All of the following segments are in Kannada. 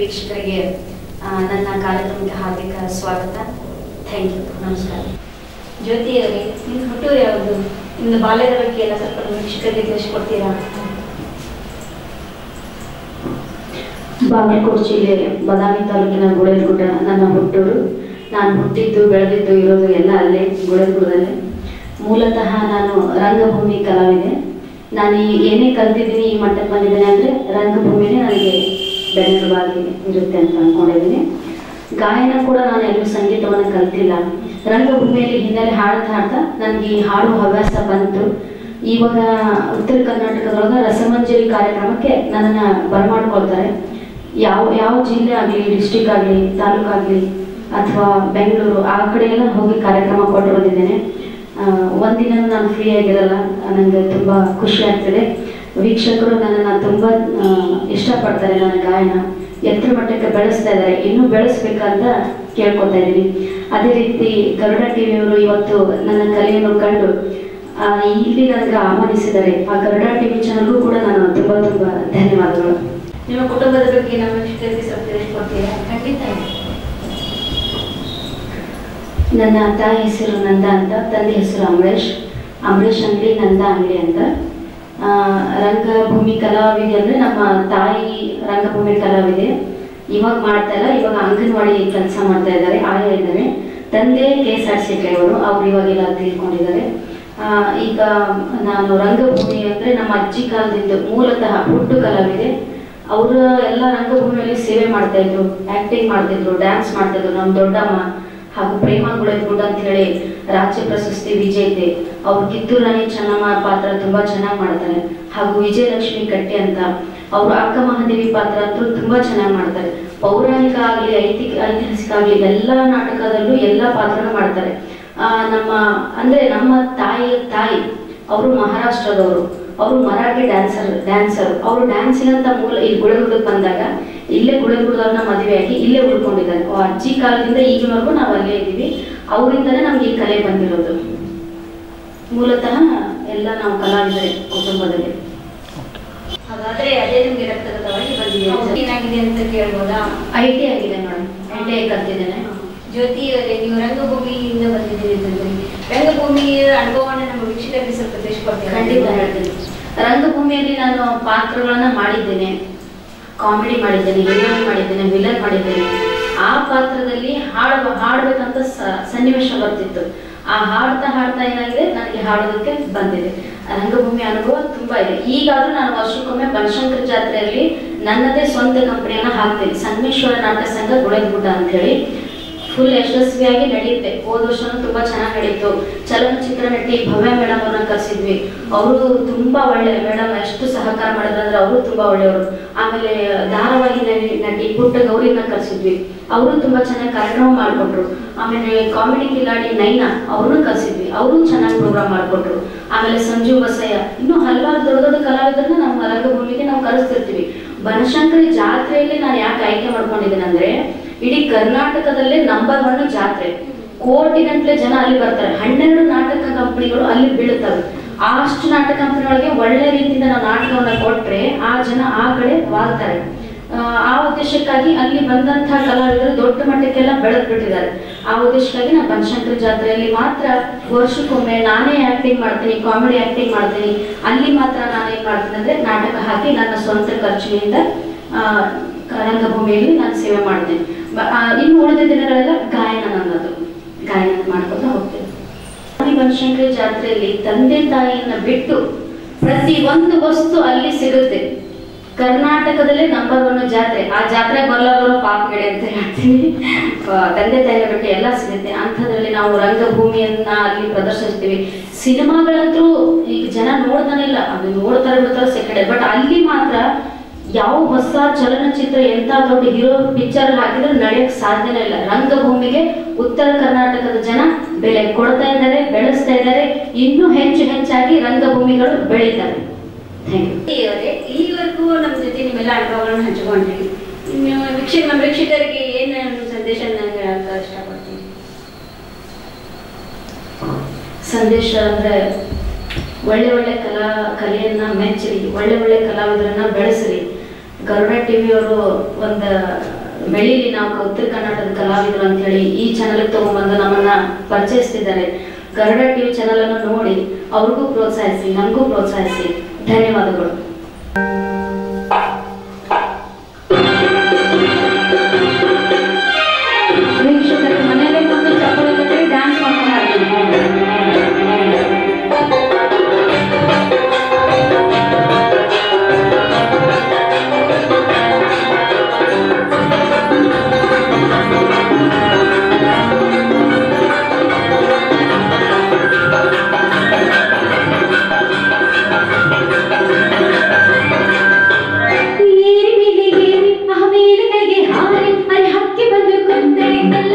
ವೀಕ್ಷಕರಿಗೆ ಆ, ನನ್ನ ಕಾರ್ಯಕ್ರಮಕ್ಕೆ ಹಾರ್ದಿಕ ಸ್ವಾಗತ ಥ್ಯಾಂಕ್ ಯು ನಮಸ್ಕಾರ ಜ್ಯೋತಿ ಅವರೇ ನಿಮ್ಮ ಹುಟ್ಟೂರು ಯಾವುದು ನಿಮ್ಮದು ಬಾಲ್ಯದ ಬಗ್ಗೆ ಎಲ್ಲ ಸ್ವಲ್ಪ ನಮ್ಮ ವೀಕ್ಷಕರಿಗೆ ತಿಳಿಸ್ಕೊಡ್ತೀರಾ ಬಾಗಲಕೋಟೆ ಜಿಲ್ಲೆ ಬದಾಮಿ ತಾಲೂಕಿನ ಗುಳೇದಗುಡ್ಡ ನನ್ನ ಹುಟ್ಟೂರು ನಾನು ಹುಟ್ಟಿದ್ದು ಬೆಳೆದಿದ್ದು ಇರೋದು ಎಲ್ಲ ಅಲ್ಲೇ ಗುಳೇದಗುಡ್ಡದಲ್ಲೇ ಮೂಲತಃ ನಾನು ರಂಗಭೂಮಿ ಕಲಾವಿದೆ ನಾನು ಈ ಏನೇ ಕಲ್ತಿದ್ದೀನಿ ಈ ಮಟ್ಟಕ್ಕೆ ಬಂದಿದ್ದೇನೆ ಅಂದರೆ ರಂಗಭೂಮಿನೇ ನನಗೆ ಬೆನ್ನೆಲುಬಾಗಿ ಇರುತ್ತೆ ಅಂತ ಅಂದ್ಕೊಂಡಿದ್ದೀನಿ ಗಾಯನ ಕೂಡ ನಾನು ಎಲ್ಲೂ ಸಂಗೀತವನ್ನು ಕಲ್ತಿಲ್ಲ ರಂಗಭೂಮಿಯಲ್ಲಿ ಹಿನ್ನೆಲೆ ಹಾಡ್ತಾ ಹಾಡ್ತಾ ನನಗೆ ಈ ಹಾಡು ಹವ್ಯಾಸ ಬಂತು ಇವಾಗ ಉತ್ತರ ಕರ್ನಾಟಕದೊಳಗೆ ರಸಮಂಜರಿ ಕಾರ್ಯಕ್ರಮಕ್ಕೆ ನನ್ನನ್ನು ಬರಮಾಡ್ಕೊಳ್ತಾರೆ ಯಾವ ಯಾವ ಜಿಲ್ಲೆ ಆಗಲಿ ಡಿಸ್ಟಿಕ್ ಆಗಲಿ ತಾಲೂಕಾಗಲಿ ಅಥವಾ ಬೆಂಗಳೂರು ಆ ಕಡೆ ಎಲ್ಲ ಹೋಗಿ ಕಾರ್ಯಕ್ರಮ ಕೊಟ್ಟು ಬಂದಿದ್ದೇನೆ ಆ, ಒಂದಿನ ನಾನು ಫ್ರೀ ಆಗಿರಲ್ಲ ನನಗೆ ತುಂಬ ಖುಷಿ ಆಗ್ತಿದೆ ವೀಕ್ಷಕರು ನನ್ನನ್ನು ತುಂಬ ಆ, ಇಷ್ಟಪಡ್ತಾರೆ ನನ್ನ ಗಾಯನ ಎತ್ತರ ಮಟ್ಟಕ್ಕೆ ಬೆಳೆಸ್ತಾ ಇದ್ದಾರೆ ಇನ್ನೂ ಬೆಳೆಸ್ಬೇಕಂತ ಕೇಳ್ಕೊತಾ ಇದ್ದೀನಿ ಅದೇ ರೀತಿ ಗರುಡ ಟಿವಿಯವರು ಇವತ್ತು ನನ್ನ ಕಲೆಯನ್ನು ಕಂಡು ಆ, ಇಲ್ಲಿ ನನಗೆ ಆಹ್ವಾನಿಸಿದ್ದಾರೆ ಆ ಗರುಡ ಟಿವಿ ಚಾನಲ್ಗೂ ಕೂಡ ನಾನು ತುಂಬ ತುಂಬ ಧನ್ಯವಾದಗಳು ನಿಮ್ಮ ಕುಟುಂಬದ ಬಗ್ಗೆ ನಮ್ಮ ವೀಕ್ಷಕರಿಗೆ ಸ್ವಲ್ಪ ತಿಳಿಸ್ಕೊಡ್ತೀರಾ ಖಂಡಿತ ನನ್ನ ತಾಯಿ ಹೆಸರು ನಂದ ಅಂತ ತಂದೆ ಹೆಸರು ಅಮರೇಶ್ ಅಮರೇಶ್ ಅಂಗಡಿ ನಂದ ಅಂಗಡಿ ಅಂತ ಆ, ರಂಗಭೂಮಿ ಕಲಾವಿದೆ ಅಂದರೆ ನಮ್ಮ ತಾಯಿ ರಂಗಭೂಮಿ ಕಲಾವಿದೆ ಇವಾಗ ಮಾಡ್ತಾ ಇಲ್ಲ ಇವಾಗ ಅಂಗನವಾಡಿ ಕೆಲಸ ಮಾಡ್ತಾ ಇದ್ದಾರೆ ಆಯ ಇದ್ದಾರೆ ತಂದೆ K S R C driver ಅವ್ರು ಇವಾಗೆಲ್ಲ ತೀರ್ಕೊಂಡಿದ್ದಾರೆ ಆ, ಈಗ ನಾನು ರಂಗಭೂಮಿ ಅಂದರೆ ನಮ್ಮ ಅಜ್ಜಿ ಕಾಲದಿಂದ ಮೂಲತಃ ಹುಟ್ಟು ಕಲಾವಿದೆ ಅವರು ಎಲ್ಲ ರಂಗಭೂಮಿಯಲ್ಲಿ ಸೇವೆ ಮಾಡ್ತಾ ಇದ್ರು ಆಕ್ಟಿಂಗ್ ಮಾಡ್ತಿದ್ರು ಡ್ಯಾನ್ಸ್ ಮಾಡ್ತಿದ್ರು ನಮ್ಮ ದೊಡ್ಡಮ್ಮ ಹಾಗೂ ಪ್ರೇಮ ಗುಳದ್ಗುಡ್ ಅಂತ ಹೇಳಿ ರಾಜ್ಯ ಪ್ರಶಸ್ತಿ ವಿಜೇತೆ ಅವ್ರು ಕಿತ್ತೂರು ರಾಣಿ ಚೆನ್ನಮ್ಮ ಪಾತ್ರ ತುಂಬಾ ಚೆನ್ನಾಗಿ ಮಾಡ್ತಾರೆ ಹಾಗೂ ವಿಜಯಲಕ್ಷ್ಮಿ ಕಟ್ಟೆ ಅಂತ ಅವರು ಅಕ್ಕ ಮಹಾದೇವಿ ಪಾತ್ರ ಅಂತೂ ತುಂಬಾ ಚೆನ್ನಾಗಿ ಮಾಡ್ತಾರೆ ಪೌರಾಣಿಕ ಆಗಲಿ ಐತಿಕ ಐತಿಹಾಸಿಕ ಆಗಲಿ ಎಲ್ಲ ನಾಟಕದಲ್ಲೂ ಎಲ್ಲ ಪಾತ್ರನೂ ಮಾಡ್ತಾರೆ ಆ, ನಮ್ಮ ಅಂದ್ರೆ ನಮ್ಮ ತಾಯಿಯ ತಾಯಿ ಅವರು ಮಹಾರಾಷ್ಟ್ರದವರು ಅವರು ಮರಾಠಿ ಡ್ಯಾನ್ಸರ್ ಡ್ಯಾನ್ಸರ್ ಅವರು ಡ್ಯಾನ್ಸಿನಂತ ಮೂಲ ಈ ಗುಳಗುಡಕ್ಕೆ ಬಂದಾಗ ಇಲ್ಲೇ ಗುಳಗುಡದವ್ರನ್ನ ಮದುವೆಯಾಗಿ ಇಲ್ಲೇ ಉಳ್ಕೊಂಡಿದ್ದಾರೆ ಆ ಅಜ್ಜಿ ಕಾಲದಿಂದ ಈಗಿನವರೆಗೂ ನಾವು ಅಲ್ಲೇ ಇದ್ದೀವಿ ಅವರಿಂದನೇ ನಮ್ಗೆ ಈ ಕಲೆ ಬಂದಿರೋದು ಮೂಲತಃ ಎಲ್ಲ ನಾವು ಕಲಾವಿದರೆ ಕುಟುಂಬದಲ್ಲಿ ಹಾಗಾದ್ರೆ ಅದೇ ನಿಮ್ಗೆ ರಕ್ತಗತವಾಗಿ ಬಂದಿದೆ ಏನಾಗಿದೆ ಅಂತ ಕೇಳ್ಬೋದಾ ಐ ಟಿ ಆಗಿದೆ ಮೇಡಮ್ ಐ ಟಿ ಐ ಕಲ್ತಿದ್ದೇನೆ ಜ್ಯೋತಿ ಅವರೇ ನೀವು ರಂಗಭೂಮಿಯಿಂದ ಬಂದಿದ್ದೀರಿ ಅಂತಂದ್ರೆ ರಂಗಭೂಮಿಯ ಅನುಭವವನ್ನು ನಮ್ಮ ವೀಕ್ಷಕರಿಗೆ ಸ್ವಲ್ಪ ತಿಳಿಸ್ಕೊಡ್ತೀರಾ ಖಂಡಿತ ಹೇಳ್ತೀನಿ ರಂಗಭೂಮಿಯಲ್ಲಿ ನಾನು ಪಾತ್ರಗಳನ್ನ ಮಾಡಿದ್ದೇನೆ ಕಾಮಿಡಿ ಮಾಡಿದ್ದೇನೆ ಹೀರೋಯಿನ್ ಮಾಡಿದ್ದೇನೆ ವಿಲನ್ ಮಾಡಿದ್ದೇನೆ ಆ ಪಾತ್ರದಲ್ಲಿ ಹಾಡುವ ಹಾಡ್ಬೇಕಂತ ಸ- ಸನ್ನಿವೇಶ ಬರ್ತಿತ್ತು ಆ ಹಾಡ್ತಾ ಹಾಡ್ತಾ ಏನಾಗಿದೆ ನನಗೆ ಹಾಡೋದಕ್ಕೆ ಬಂದಿದೆ ರಂಗಭೂಮಿ ಅನುಭವ ತುಂಬಾ ಇದೆ ಈಗಾದ್ರೂ ನಾನು ವರ್ಷಕ್ಕೊಮ್ಮೆ ಬನಶಂಕರ ಜಾತ್ರೆಯಲ್ಲಿ ನನ್ನದೇ ಸ್ವಂತ ಕಂಪನಿಯನ್ನ ಹಾಕ್ತೀನಿ ಸಂಗಮೇಶ್ವರ ನಾಟ್ಯ ಸಂಘ ಗುಳದ್ಗುಡ್ಡ ಅಂತ ಹೇಳಿ ಫುಲ್ ಯಶಸ್ವಿಯಾಗಿ ನಡೆಯುತ್ತೆ ಹೋದ ವರ್ಷನೂ ತುಂಬಾ ಚೆನ್ನಾಗಿ ನಡೀತು ಚಲನಚಿತ್ರ ನಟಿ ಭವ್ಯ ಮೇಡಮ್ ಅವ್ರನ್ನ ಕರೆಸಿದ್ವಿ ಅವರು ತುಂಬಾ ಒಳ್ಳೆ ಮೇಡಮ್ ಎಷ್ಟು ಸಹಕಾರ ಮಾಡಿದ್ರು ಅಂದ್ರೆ ಅವರು ತುಂಬಾ ಒಳ್ಳೆಯವರು ಆಮೇಲೆ ಧಾರಾವಾಹಿ ನಟಿ- ನಟಿ ಪುಟ್ಟ ಗೌರಿನ ಕರೆಸಿದ್ವಿ ಅವರು ತುಂಬಾ ಚೆನ್ನಾಗಿ ಕಾರ್ಯಕ್ರಮ ಮಾಡಿಕೊಟ್ರು ಆಮೇಲೆ ಕಾಮಿಡಿ ಕಿಲಾಡಿ ನೈನಾ ಅವ್ರನ್ನೂ ಕರೆಸಿದ್ವಿ ಅವರು ಚೆನ್ನಾಗಿ ಪ್ರೋಗ್ರಾಮ್ ಮಾಡಿಕೊಟ್ರು ಆಮೇಲೆ ಸಂಜು ಬಸಯ್ಯ ಇನ್ನೂ ಹಲವಾರು ದೊಡ್ಡ ದೊಡ್ಡ ಕಲಾವಿದರನ್ನ ನಮ್ಮ ರಂಗಭೂಮಿಗೆ ನಾವು ಕರೆಸ್ತಿರ್ತೀವಿ ಬನಶಂಕರಿ ಜಾತ್ರೆಯಲ್ಲಿ ನಾನು ಯಾಕೆ ಆಯ್ಕೆ ಮಾಡ್ಕೊಂಡಿದ್ದೇನೆ ಅಂದ್ರೆ ಇಡೀ ಕರ್ನಾಟಕದಲ್ಲೇ ನಂಬರ್ ಒನ್ ಜಾತ್ರೆ ಕೋಟಿಗಟ್ಟಲೆ ಜನ ಅಲ್ಲಿ ಬರ್ತಾರೆ ಹನ್ನೆರಡು ನಾಟಕ ಕಂಪನಿಗಳು ಅಲ್ಲಿ ಬೀಳುತ್ತವೆ ಅಷ್ಟು ನಾಟಕ ಕಂಪನಿಗಳಿಗೆ ಒಳ್ಳೆ ರೀತಿಯಿಂದ ನಾವು ನಾಟಕವನ್ನ ಕೊಟ್ರೆ ಆ ಜನ ಆ ಕಡೆ ವಾಲ್ತಾರೆ ಆ, ಆ ಉದ್ದೇಶಕ್ಕಾಗಿ ಅಲ್ಲಿ ಬಂದಂತಹ ಕಲಾವಿದರು ದೊಡ್ಡ ಮಟ್ಟಕ್ಕೆಲ್ಲ ಬೆಳೆದ್ ಬಿಟ್ಟಿದ್ದಾರೆ ಆ ಉದ್ದೇಶಕ್ಕಾಗಿ ನಾನು ಬನಶಂಕರಿ ಜಾತ್ರೆಯಲ್ಲಿ ಮಾತ್ರ ವರ್ಷಕ್ಕೊಮ್ಮೆ ನಾನೇ ಆಕ್ಟಿಂಗ್ ಮಾಡ್ತೀನಿ ಕಾಮಿಡಿ ಆಕ್ಟಿಂಗ್ ಮಾಡ್ತೀನಿ ಅಲ್ಲಿ ಮಾತ್ರ ನಾನು ಏನ್ ಮಾಡ್ತೀನಿ ಅಂದ್ರೆ ನಾಟಕ ಹಾಕಿ ನನ್ನ ಸ್ವಂತ ಖರ್ಚಿನಿಂದ ಆ, ರಂಗಭೂಮಿಯಲ್ಲಿ ನಾನು ಸೇವೆ ಮಾಡ್ತೇನೆ ಬ- ಆ, ಇನ್ನು ಉಳಿದ ದಿನಗಳೆಲ್ಲ ಗಾಯನ ನನ್ನದು ಗಾಯನ ಮಾಡ್ಕೊತಾ ಹೋಗ್ತೇನೆ ರಾಣಿ ಬನಶಂಕರಿ ಜಾತ್ರೆಯಲ್ಲಿ ತಂದೆ ತಾಯಿಯನ್ನ ಬಿಟ್ಟು ಪ್ರತಿ ಒಂದು ವಸ್ತು ಅಲ್ಲಿ ಸಿಗುತ್ತೆ ಕರ್ನಾಟಕದಲ್ಲೇ ನಂಬರ್ ಒನ್ ಜಾತ್ರೆ ಆ ಜಾತ್ರೆ ಬರಲಾರ್ದವರು ಪಾಪಗಡೆ ಅಂತ ಹೇಳ್ತೀನಿ ಆ, ತಂದೆ ತಾಯಿಯ ಬಿಟ್ಟು ಎಲ್ಲ ಸಿಗುತ್ತೆ ಅಂಥದ್ರಲ್ಲಿ ನಾವು ರಂಗಭೂಮಿಯನ್ನ ಅಲ್ಲಿ ಪ್ರದರ್ಶಿಸ್ತೀವಿ ಸಿನಿಮಾಗಳಂತೂ ಈಗ ಜನ ನೋಡ್ತಾನೆ ಇಲ್ಲ ಅದು ನೋಡ್ತಾರೆ ಬಿಡ್ತಾರೆ ಸೆಕೆಂಡ್ ಬಟ್ ಅಲ್ಲಿ ಮಾತ್ರ ಯಾವ ಹೊಸ ಚಲನಚಿತ್ರ ಎಂತ ದೊಡ್ಡ ಹೀರೋ ಪಿಕ್ಚರ್ ಹಾಕಿದ್ರೆ ನಡೆಯಕ್ ಸಾಧ್ಯನೇ ಇಲ್ಲ ರಂಗಭೂಮಿಗೆ ಉತ್ತರ ಕರ್ನಾಟಕದ ಜನ ಬೆಲೆ ಕೊಡ್ತಾ ಇದ್ದಾರೆ ಬೆಳೆಸ್ತಾ ಇದ್ದಾರೆ ಇನ್ನೂ ಹೆಚ್ಚು ಹೆಚ್ಚಾಗಿ ರಂಗಭೂಮಿಗಳು ಬೆಳೀತಾರೆ ಥ್ಯಾಂಕ್ ಯು ಜ್ಯೋತಿ ಅವರೇ ಇಲ್ಲಿವರೆಗೂ ನಮ್ಮ ಜೊತೆ ನೀವೆಲ್ಲ ಅನುಭವಗಳನ್ನು ಹಂಚಿಕೊಂಡ್ರಿ ಇನ್ನು ವೀಕ್ಷಕ ನಮ್ಮ ವೀಕ್ಷಕರಿಗೆ ಏನು ಸಂದೇಶ ಹೇಳಕ್ಕೆ ಇಷ್ಟಪಡ್ತೀನಿ ಸಂದೇಶ ಅಂದ್ರೆ ಒಳ್ಳೆ ಒಳ್ಳೆ ಕಲಾ ಕಲೆಯನ್ನ ಮೆಚ್ಚಿರಿ ಒಳ್ಳೆ ಒಳ್ಳೆ ಕಲಾವಿದರನ್ನ ಬೆಳೆಸಿರಿ ಗರುಡ ಟಿವಿಯವರು ಒಂದು ಬೆಳೀಲಿ ನಾವು ಉತ್ತರ ಕರ್ನಾಟಕದ ಕಲಾವಿದರು ಅಂತ ಹೇಳಿ ಈ ಚಾನಲ್ಗೆ ತಗೊಂಡ್ಬಂದು ನಮ್ಮನ್ನ ಪರಿಚಯಿಸ್ತಿದ್ದಾರೆ ಗರುಡ ಟಿವಿ ಚಾನಲ್ ಅನ್ನು ನೋಡಿ ಅವ್ರಿಗೂ ಪ್ರೋತ್ಸಾಹಿಸಿ ನಮಗೂ ಪ್ರೋತ್ಸಾಹಿಸಿ ಧನ್ಯವಾದಗಳು ವೀಕ್ಷಕರು ಮನೆಯಲ್ಲೇ ಕೂತು ಚಪ್ಪಾಳೆ ಕೊಟ್ಟರೆ ಡ್ಯಾನ್ಸ್ ಮಾಡ್ಕೊಂಡು ಹಾಡ್ತೀನಿ. ಏರಿ ಮೇಲೆ ಏರಿ ಆ ಮೇಲೆ ಕೈಗೆ ಹಾರಿ ಅರೆ ಹಕ್ಕಿ ಬಂದು ಕುಂತೈತಲ್ಲ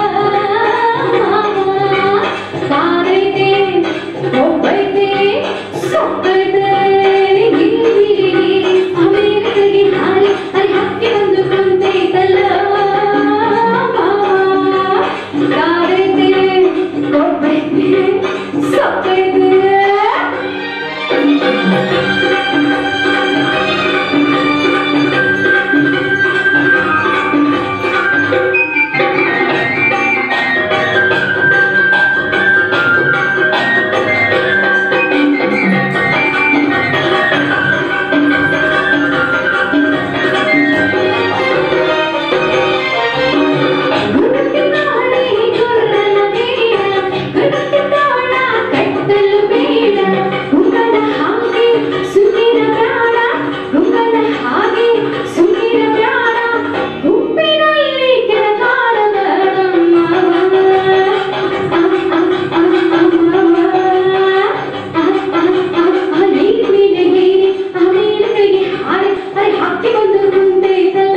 ಕಾರೈತೆ ಒಬ್ಬೈತೆ ಸೊಪ್ಪೈತೆ ಏರಿ ಮೇಲೆ ಆ ಮೇಲೆ ಕೈಗೆ ಹಾರಿ ಅರೆ ಹಕ್ಕಿ ಬಂದು ಕುಂತೈತಲ್ಲ ಕಾರೈತೆ ಒಬ್ಬೈತೆ ಸೊಪ್ಪೈತೆ ಗುರುತಿನಾಳೆ ಗುರ್ರನ ಬೇಡ ಗುರುತಿನಾಳ ಕಟ್ಟಲು ಬೇಡ ಗುಂಗನ ಹಾಗೆ ಸುಂದಿರ ಪ್ರಾಣ ಗುಂಗನ ಹಾಗೆ ಸುಂದಿರ ಪ್ರಾಣ ಗುಂಪಿನಲ್ಲಿ ಕೆಳಗಾಡ ಹಾಕಿ ಬಂದು ಮುಂದೈತಲ್ಲ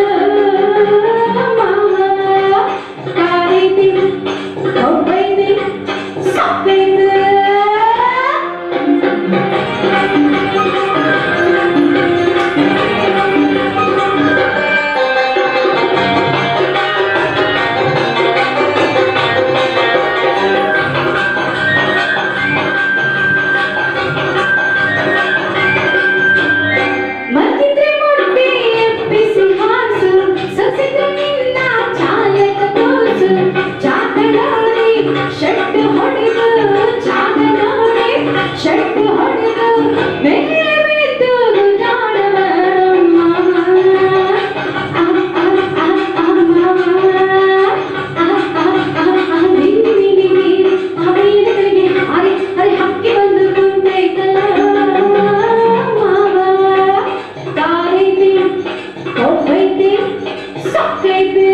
ಕಾರೈತಿ ಒಬ್ಬೈತಿ ಸಪ್ಪೈತಿ ಮತ್ತಿದ್ರೆ ಮೊಟ್ಟೆ ಎಬ್ಬಿಸಿ ಹಾಸು ಸಸಿದು ನಿನ್ನ ಚಾಲಕ ತೋಸು ಚಾಕಡೋರಿ ಶೆಟ್ಟು ಹೊಡೆದು ಚಾಕಡೋರಿ ಶೆಟ್ಟು ಹೊಡೆದು ಮೇಲೆ ಬಿದ್ದು ಜಾಡವರಮ್ಮ ಹಕ್ಕಿ ಬಂದು ಕುಂತೈತಲ್ಲ ಕಾರೈತಿ ಒಬ್ಬೈತಿ ಸಕ್ಕೈತಿ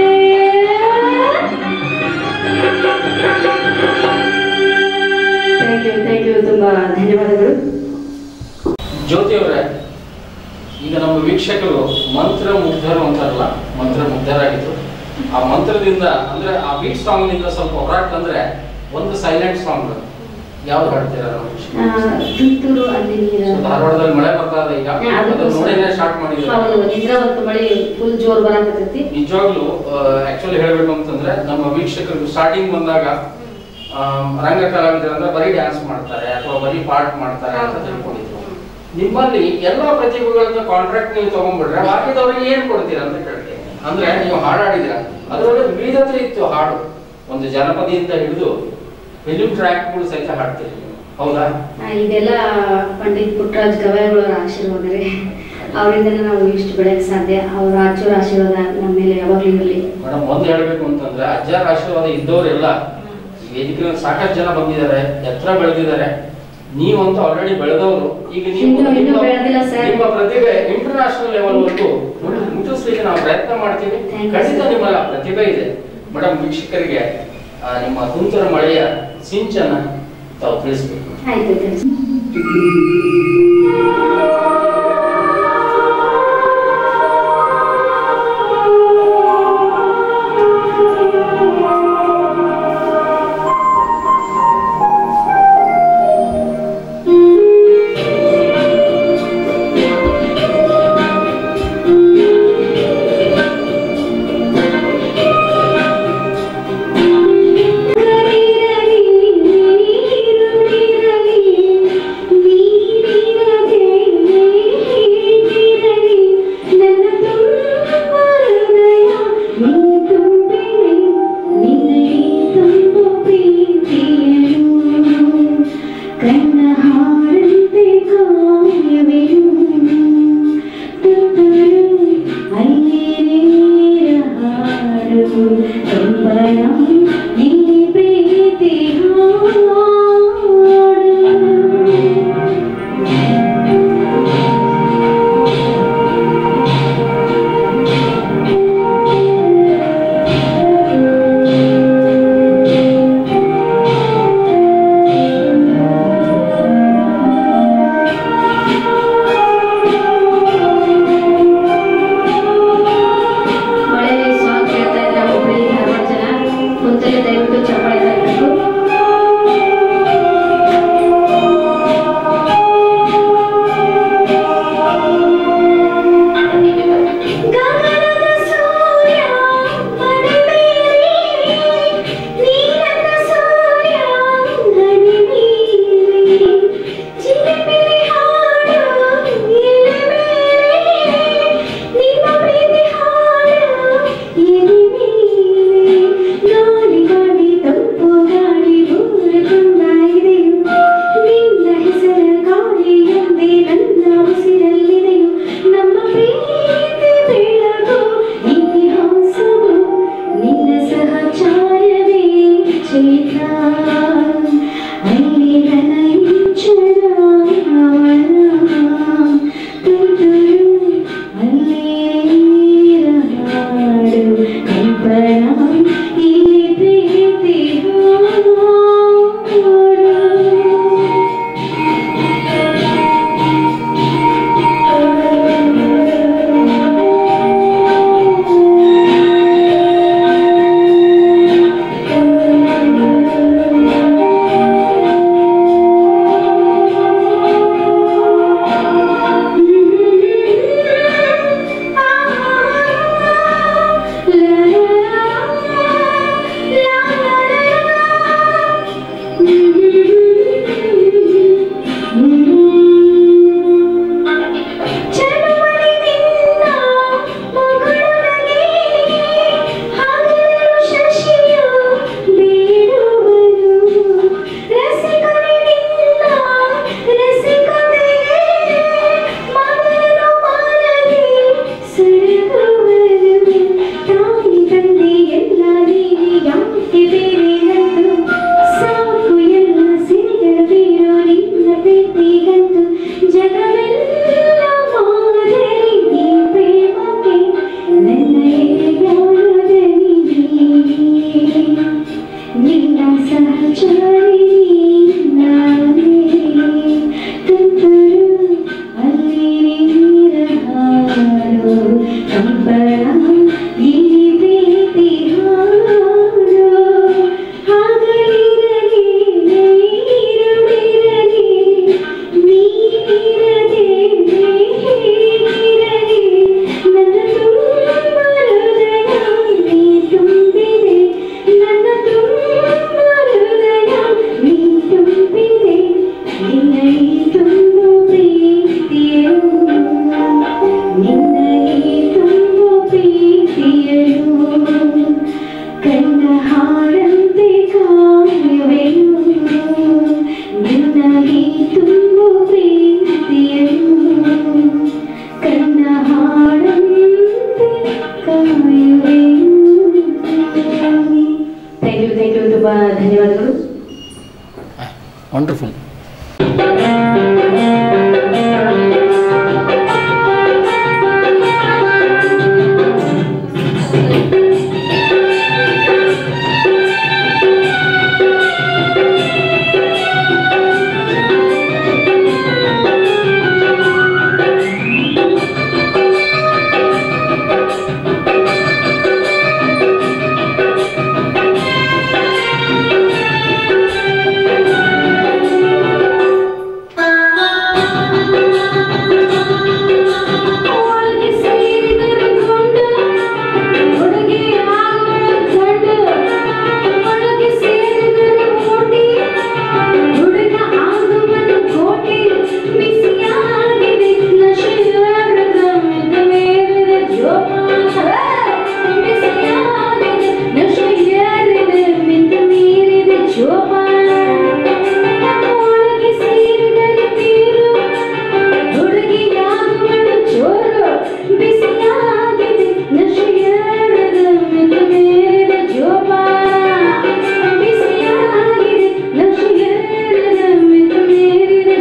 ಥ್ಯಾಂಕ್ ಯು ಥ್ಯಾಂಕ್ ಯು ತುಂಬ ಧನ್ಯವಾದಗಳು ಜ್ಯೋತಿ ಅವರೇ ಈಗ ನಮ್ಮ ವೀಕ್ಷಕರು ಮಂತ್ರ ಮುಗ್ಧರು ಅಂತಾರಲ್ಲ ಮಂತ್ರ ಮುಗ್ಧರಾಗಿದ್ರು ಆ ಮಂತ್ರದಿಂದ ಅಂದ್ರೆ ಆ ಬೀಟ್ ಸಾಂಗ್ ನಿಂದ ಸ್ವಲ್ಪ ಹೊರಟ್ ಅಂದ್ರೆ ಒಂದು ಸೈಲೆಂಟ್ ಸಾಂಗ್ ಯಾವ್ದು ಹಾಡ್ತೀರಾ ನಮ್ಮ ವೀಕ್ಷಕರು? ತುಂತುರು ಅಲ್ಲಿ ನೀರ So, ಧಾರವಾಡದಲ್ಲಿ ಮಳೆ ಬರ್ತಾ ಇದೆ ಈಗ ಹಾ, ಅದಕ್ಕೋಸ್ಕರ. ಅದನ್ನ ನೋಡಿನೇ ಸ್ಟಾರ್ಟ್ ಮಾಡಿದ್ರು ಹೌದು ನಿದ್ರಾವತ್ತು ಮಳೆ ಫುಲ್ ಜೋರ್ ಬರಾಕತ್ತೈತಿ ನಿಜವಾಗ್ಲೂ ಆಕ್ಚುಲಿ ಹೇಳ್ಬೇಕು ಅಂತಂದ್ರೆ ನಮ್ಮ ವೀಕ್ಷಕರು ಸ್ಟಾರ್ಟಿಂಗ್ ಬಂದಾಗ ಆಮ್, ರಂಗ ಕಲಾವಿದರು ಅಂದ್ರೆ ಬರೀ ಡ್ಯಾನ್ಸ್ ಮಾಡ್ತಾರೆ ಅಥವಾ ಬರೀ ಪಾರ್ಟ್ ಮಾಡ್ತಾರೆ ಅಂತ ತಿಳ್ಕೊಂಡಿದ್ರು ನಿಮ್ಮಲ್ಲಿ ಎಲ್ಲಾ ಪ್ರತಿಭೆಗಳನ್ನ ಕಾಂಟ್ರಾಕ್ಟ್ ನೀವು ತಗೊಂಡ್ಬಿಟ್ರೆ ಬಾಕಿದವ್ರಿಗೆ ಏನ್ ಕೊಡ್ತೀರಾ ಅಂತ ಕೇಳ್ತೀನಿ ಅಂದ್ರೆ ನೀವು ಹಾಡಾಡಿದ್ರ ಅದರೊಳಗೆ ವಿವಿಧತೆ ಇತ್ತು ಹಾಡು ಒಂದು ಜನಪದಿಯಿಂದ ಹಿಡಿದು ಫಿಲಿಂ ಟ್ರ್ಯಾಕ್ಗಳು ಸಹಿತ ಹಾಡ್ತೀರಿ ನೀವು ಹೌದಾ ಆ, ಇದೆಲ್ಲ ಪಂಡಿತ್ ಪುಟ್ಟರಾಜ್ ಗವಾಯಿಗಳವರ ಆಶೀರ್ವಾದ ರೀ ಅವರಿಂದನೇ ನಾವು ಇಷ್ಟು ಬೆಳೆಯಕ್ಕೆ ಸಾಧ್ಯ ಅವ್ರ ಆಚೂರ ಆಶೀರ್ವಾದ ನಮ್ಮ ಮೇಲೆ ಯಾವಾಗಲೂ ಇರಲಿ ಮೇಡಮ್ ಒಂದು ಹೇಳ್ಬೇಕು ಅಂತಂದ್ರೆ ಅಜ್ಜರ ಆಶೀರ್ವಾದ ಇದ್ದವರೆಲ್ಲ ಈ ವೇದಿಕೆ ಮೇಲೆ ಸಾಕಷ್ಟು ಜನ ಬಂದಿದ್ದಾರೆ ಎತ್ತರ ಬೆಳೆದಿದ್ದಾರೆ ನೀವಂತೂ ಆಲ್ರೆಡಿ ಬೆಳೆದವರು ಈಗ ನೀವು ಇನ್ನು- ಇನ್ನು ನಿಮ್ಮ- ಬೆಳೆದಿಲ್ಲ sir. ನಿಮ್ಮ ಪ್ರತಿಭೆ ಇಂಟರ್ನ್ಯಾಷನಲ್ ಲೆವೆಲ್ ವರೆಗೂ ಮುಟ್ಟಿಸ್ಲಿಕ್ಕೆ ನಾವು ಪ್ರಯತ್ನ ಮಾಡ್ತೀವಿ Thank you, ಖಂಡಿತ sir. ನಿಮ್ಮ ಪ್ರತಿಭೆ ಇದೆ ಮೇಡಮ್ ವೀಕ್ಷಕರಿಗೆ ಆ, ನಿಮ್ಮ ತುಂತುರು ಮಳೆಯ ಸಿಂಚನ ತಾವು ತಿಳಿಸ್ಬೇಕು ಆಯ್ತು ತಿಳಿಸಿ ನೀರಿರಲಿ ನೀರಿರಲಿ ನಿನ್ನಗೆ ತುಂಬ ಪ್ರೀತಿಯನು ಕಣ್ಣ ಹಾಡಂತೆ ಕಾಯುವೆನು ನಿನ್ನಗೆ ತುಂಬ ಪ್ರೀತಿಯನು ಕಣ್ಣ ಹಾಡಂತೆ ಕಾಯುವೆನು ಥ್ಯಾಂಕ್ ಯು ಥ್ಯಾಂಕ್ ಯು ತುಂಬ ಧನ್ಯವಾದಗಳು ವಂಡರ್ಫುಲ್ ಒಳಗೆ ಸೇರಿದರೆ ಗೊಂಡ ಹುಡುಗಿ ಆಗುವ ಗಂಡ ಒಳಗೆ ಸೇರಿದರೆ ಕೋಟಿ ಹುಡುಗ ಆಗುವನು ಕೋಟಿ ಬಿಸಿಯಾಗಿದೆ ನಶೆಯಾರದ ಮಿದ ಮೇಲಿದ ಜೋಪಾನ ಬಿಸಿಯಾಗಿದೆ ನಶೆಯಾರಿದ ಮಿದ ಮೀರಿದ ಜೋಪಾನ ಒಳಗೆ ಸೇರಿದರೆ ತೀರು ಹುಡುಗಿಯಾಗುವಳು ಚೋರು ಬಿಸಿಯಾಗಿದೆ ನಶೆಯಾರದ ಮಿತ ಮೇಲಿದ ಜೋಪಾನ ಬಿಸಿಯಾಗಿದೆ ನಶೆಯಾರದ ಮಿತ ಮೇಲಿದ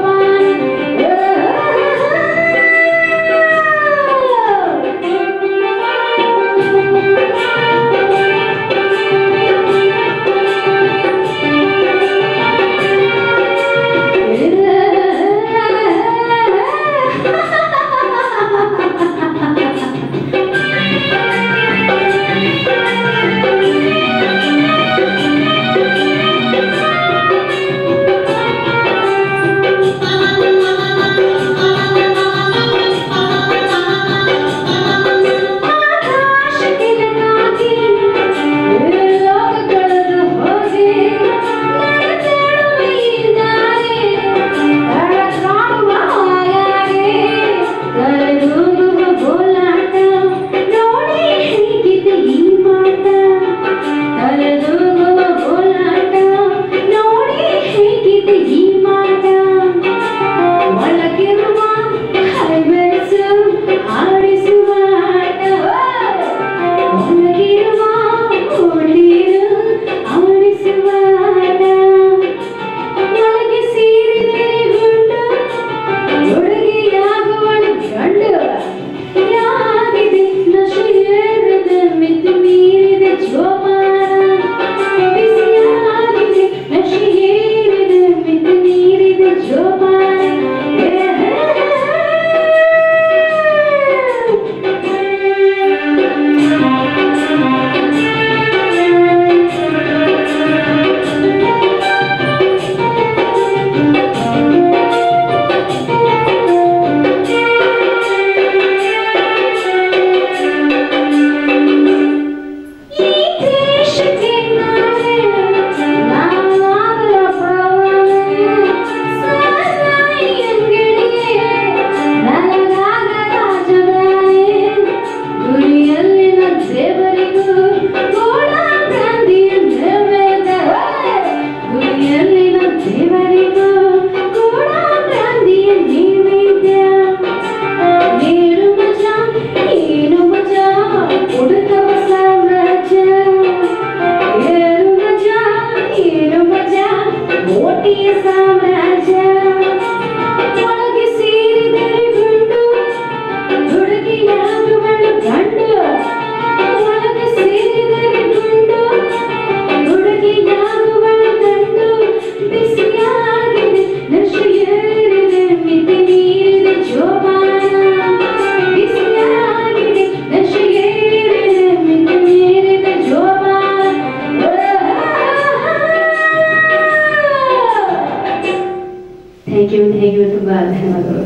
ಆಕಾಶಕ್ಕೆಲಗಾಗಿ ಲೋಕ ಕಳೆದು ಹೋಗಿ ನಡೆದೇಳುವೆ ಈ ದಾರಿ ಕಳಕಾಡುವ ಹಾಯಾಗಿ ಕರೆದೂಗುವ ಗೋಲಾಟ ನೋಡಿ ಹೇಗಿದೆ ಈ ಮಾಟ ಕರೆದೂಗುವ ಗೋಲಾಟ ನೋಡಿ ಹೇಗಿದೆ ಈ ಮಾಟ ಒಳಗಿರುವ ಹೈಬೆರಸು ಆಡಿಸುವ ಆಟ ಒಳಗಿರುವ ಹುಡುಗಿರು ಆಡಿಸುವ ಆಟ ಒಳಗೆ ಸೇರಿದರೆ ಗುಂಡು ಹುಡುಗಿಯಾಗುವಳು ಗಂಡು ಯಾಗಿದೆ ನಶೆಯೇರದ ಮಿತಿ ಮೀರಿದ ಜೋಪಾನ ಬಿಸಿಯಾಗಿದೆ ನಶೆಯೇರಿದ ಮಿತಿ ಮೀರಿದ ಜೋಪಾನ ಈ ದೇಶಕ್ಕೆ ನಾಳೆ ನಾವಾಗಲ ಪ್ರವಣೆ ಸಾರಾಯಿ ಅಂಗಡಿಗೆ ನನಗಾಗ ರಾಜಧಾನಿ ಗುರಿಯಲ್ಲಿನ ದೇವರಿಗೂ ಗೋಳ ಕ್ರಾಂತಿಯ ನೈವೇದ್ಯ ಗುರಿಯಲ್ಲಿನ ದೇವರಿಗೂ ಗೋಳ ಕ್ರಾಂತಿಯ ನೈವೇದ್ಯ ಏನು ಮಜಾ ಏನು ಮಜಾ ಹುಡುಕವ ಸಾಮ್ರಾಜ್ಯ ಏನು ಮಜಾ ಏನು ಮಜಾ ಮೋಟಿಯ ಸಾಮ್ರಾಜ್ಯ ಒಳಗೆ ಸೇರಿದರೆ ಗುಂಡು ಹುಡುಗಿಯಾಗುವಳು ಗಂಡು ಒಳಗೆ ಸೇರಿದರೆ ಗುಂಡು ಹುಡುಗಿಯಾಗುವಳು ಗಂಡು ಬಿಸಿಯಾಗಿದೆ ನಶೆಯೇರಿದೆ ಮಿತಿ ಮೀರಿದ ಜೋಪಾನ ಬಿಸಿಯಾಗಿದೆ ನಶೆಯೇರಿದೆ ಮಿತಿ ಮೀರಿದ ಜೋಪಾನ ಥ್ಯಾಂಕ್ ಯು ಥ್ಯಾಂಕ್ ಯು ತುಂಬ ಧನ್ಯವಾದಗಳು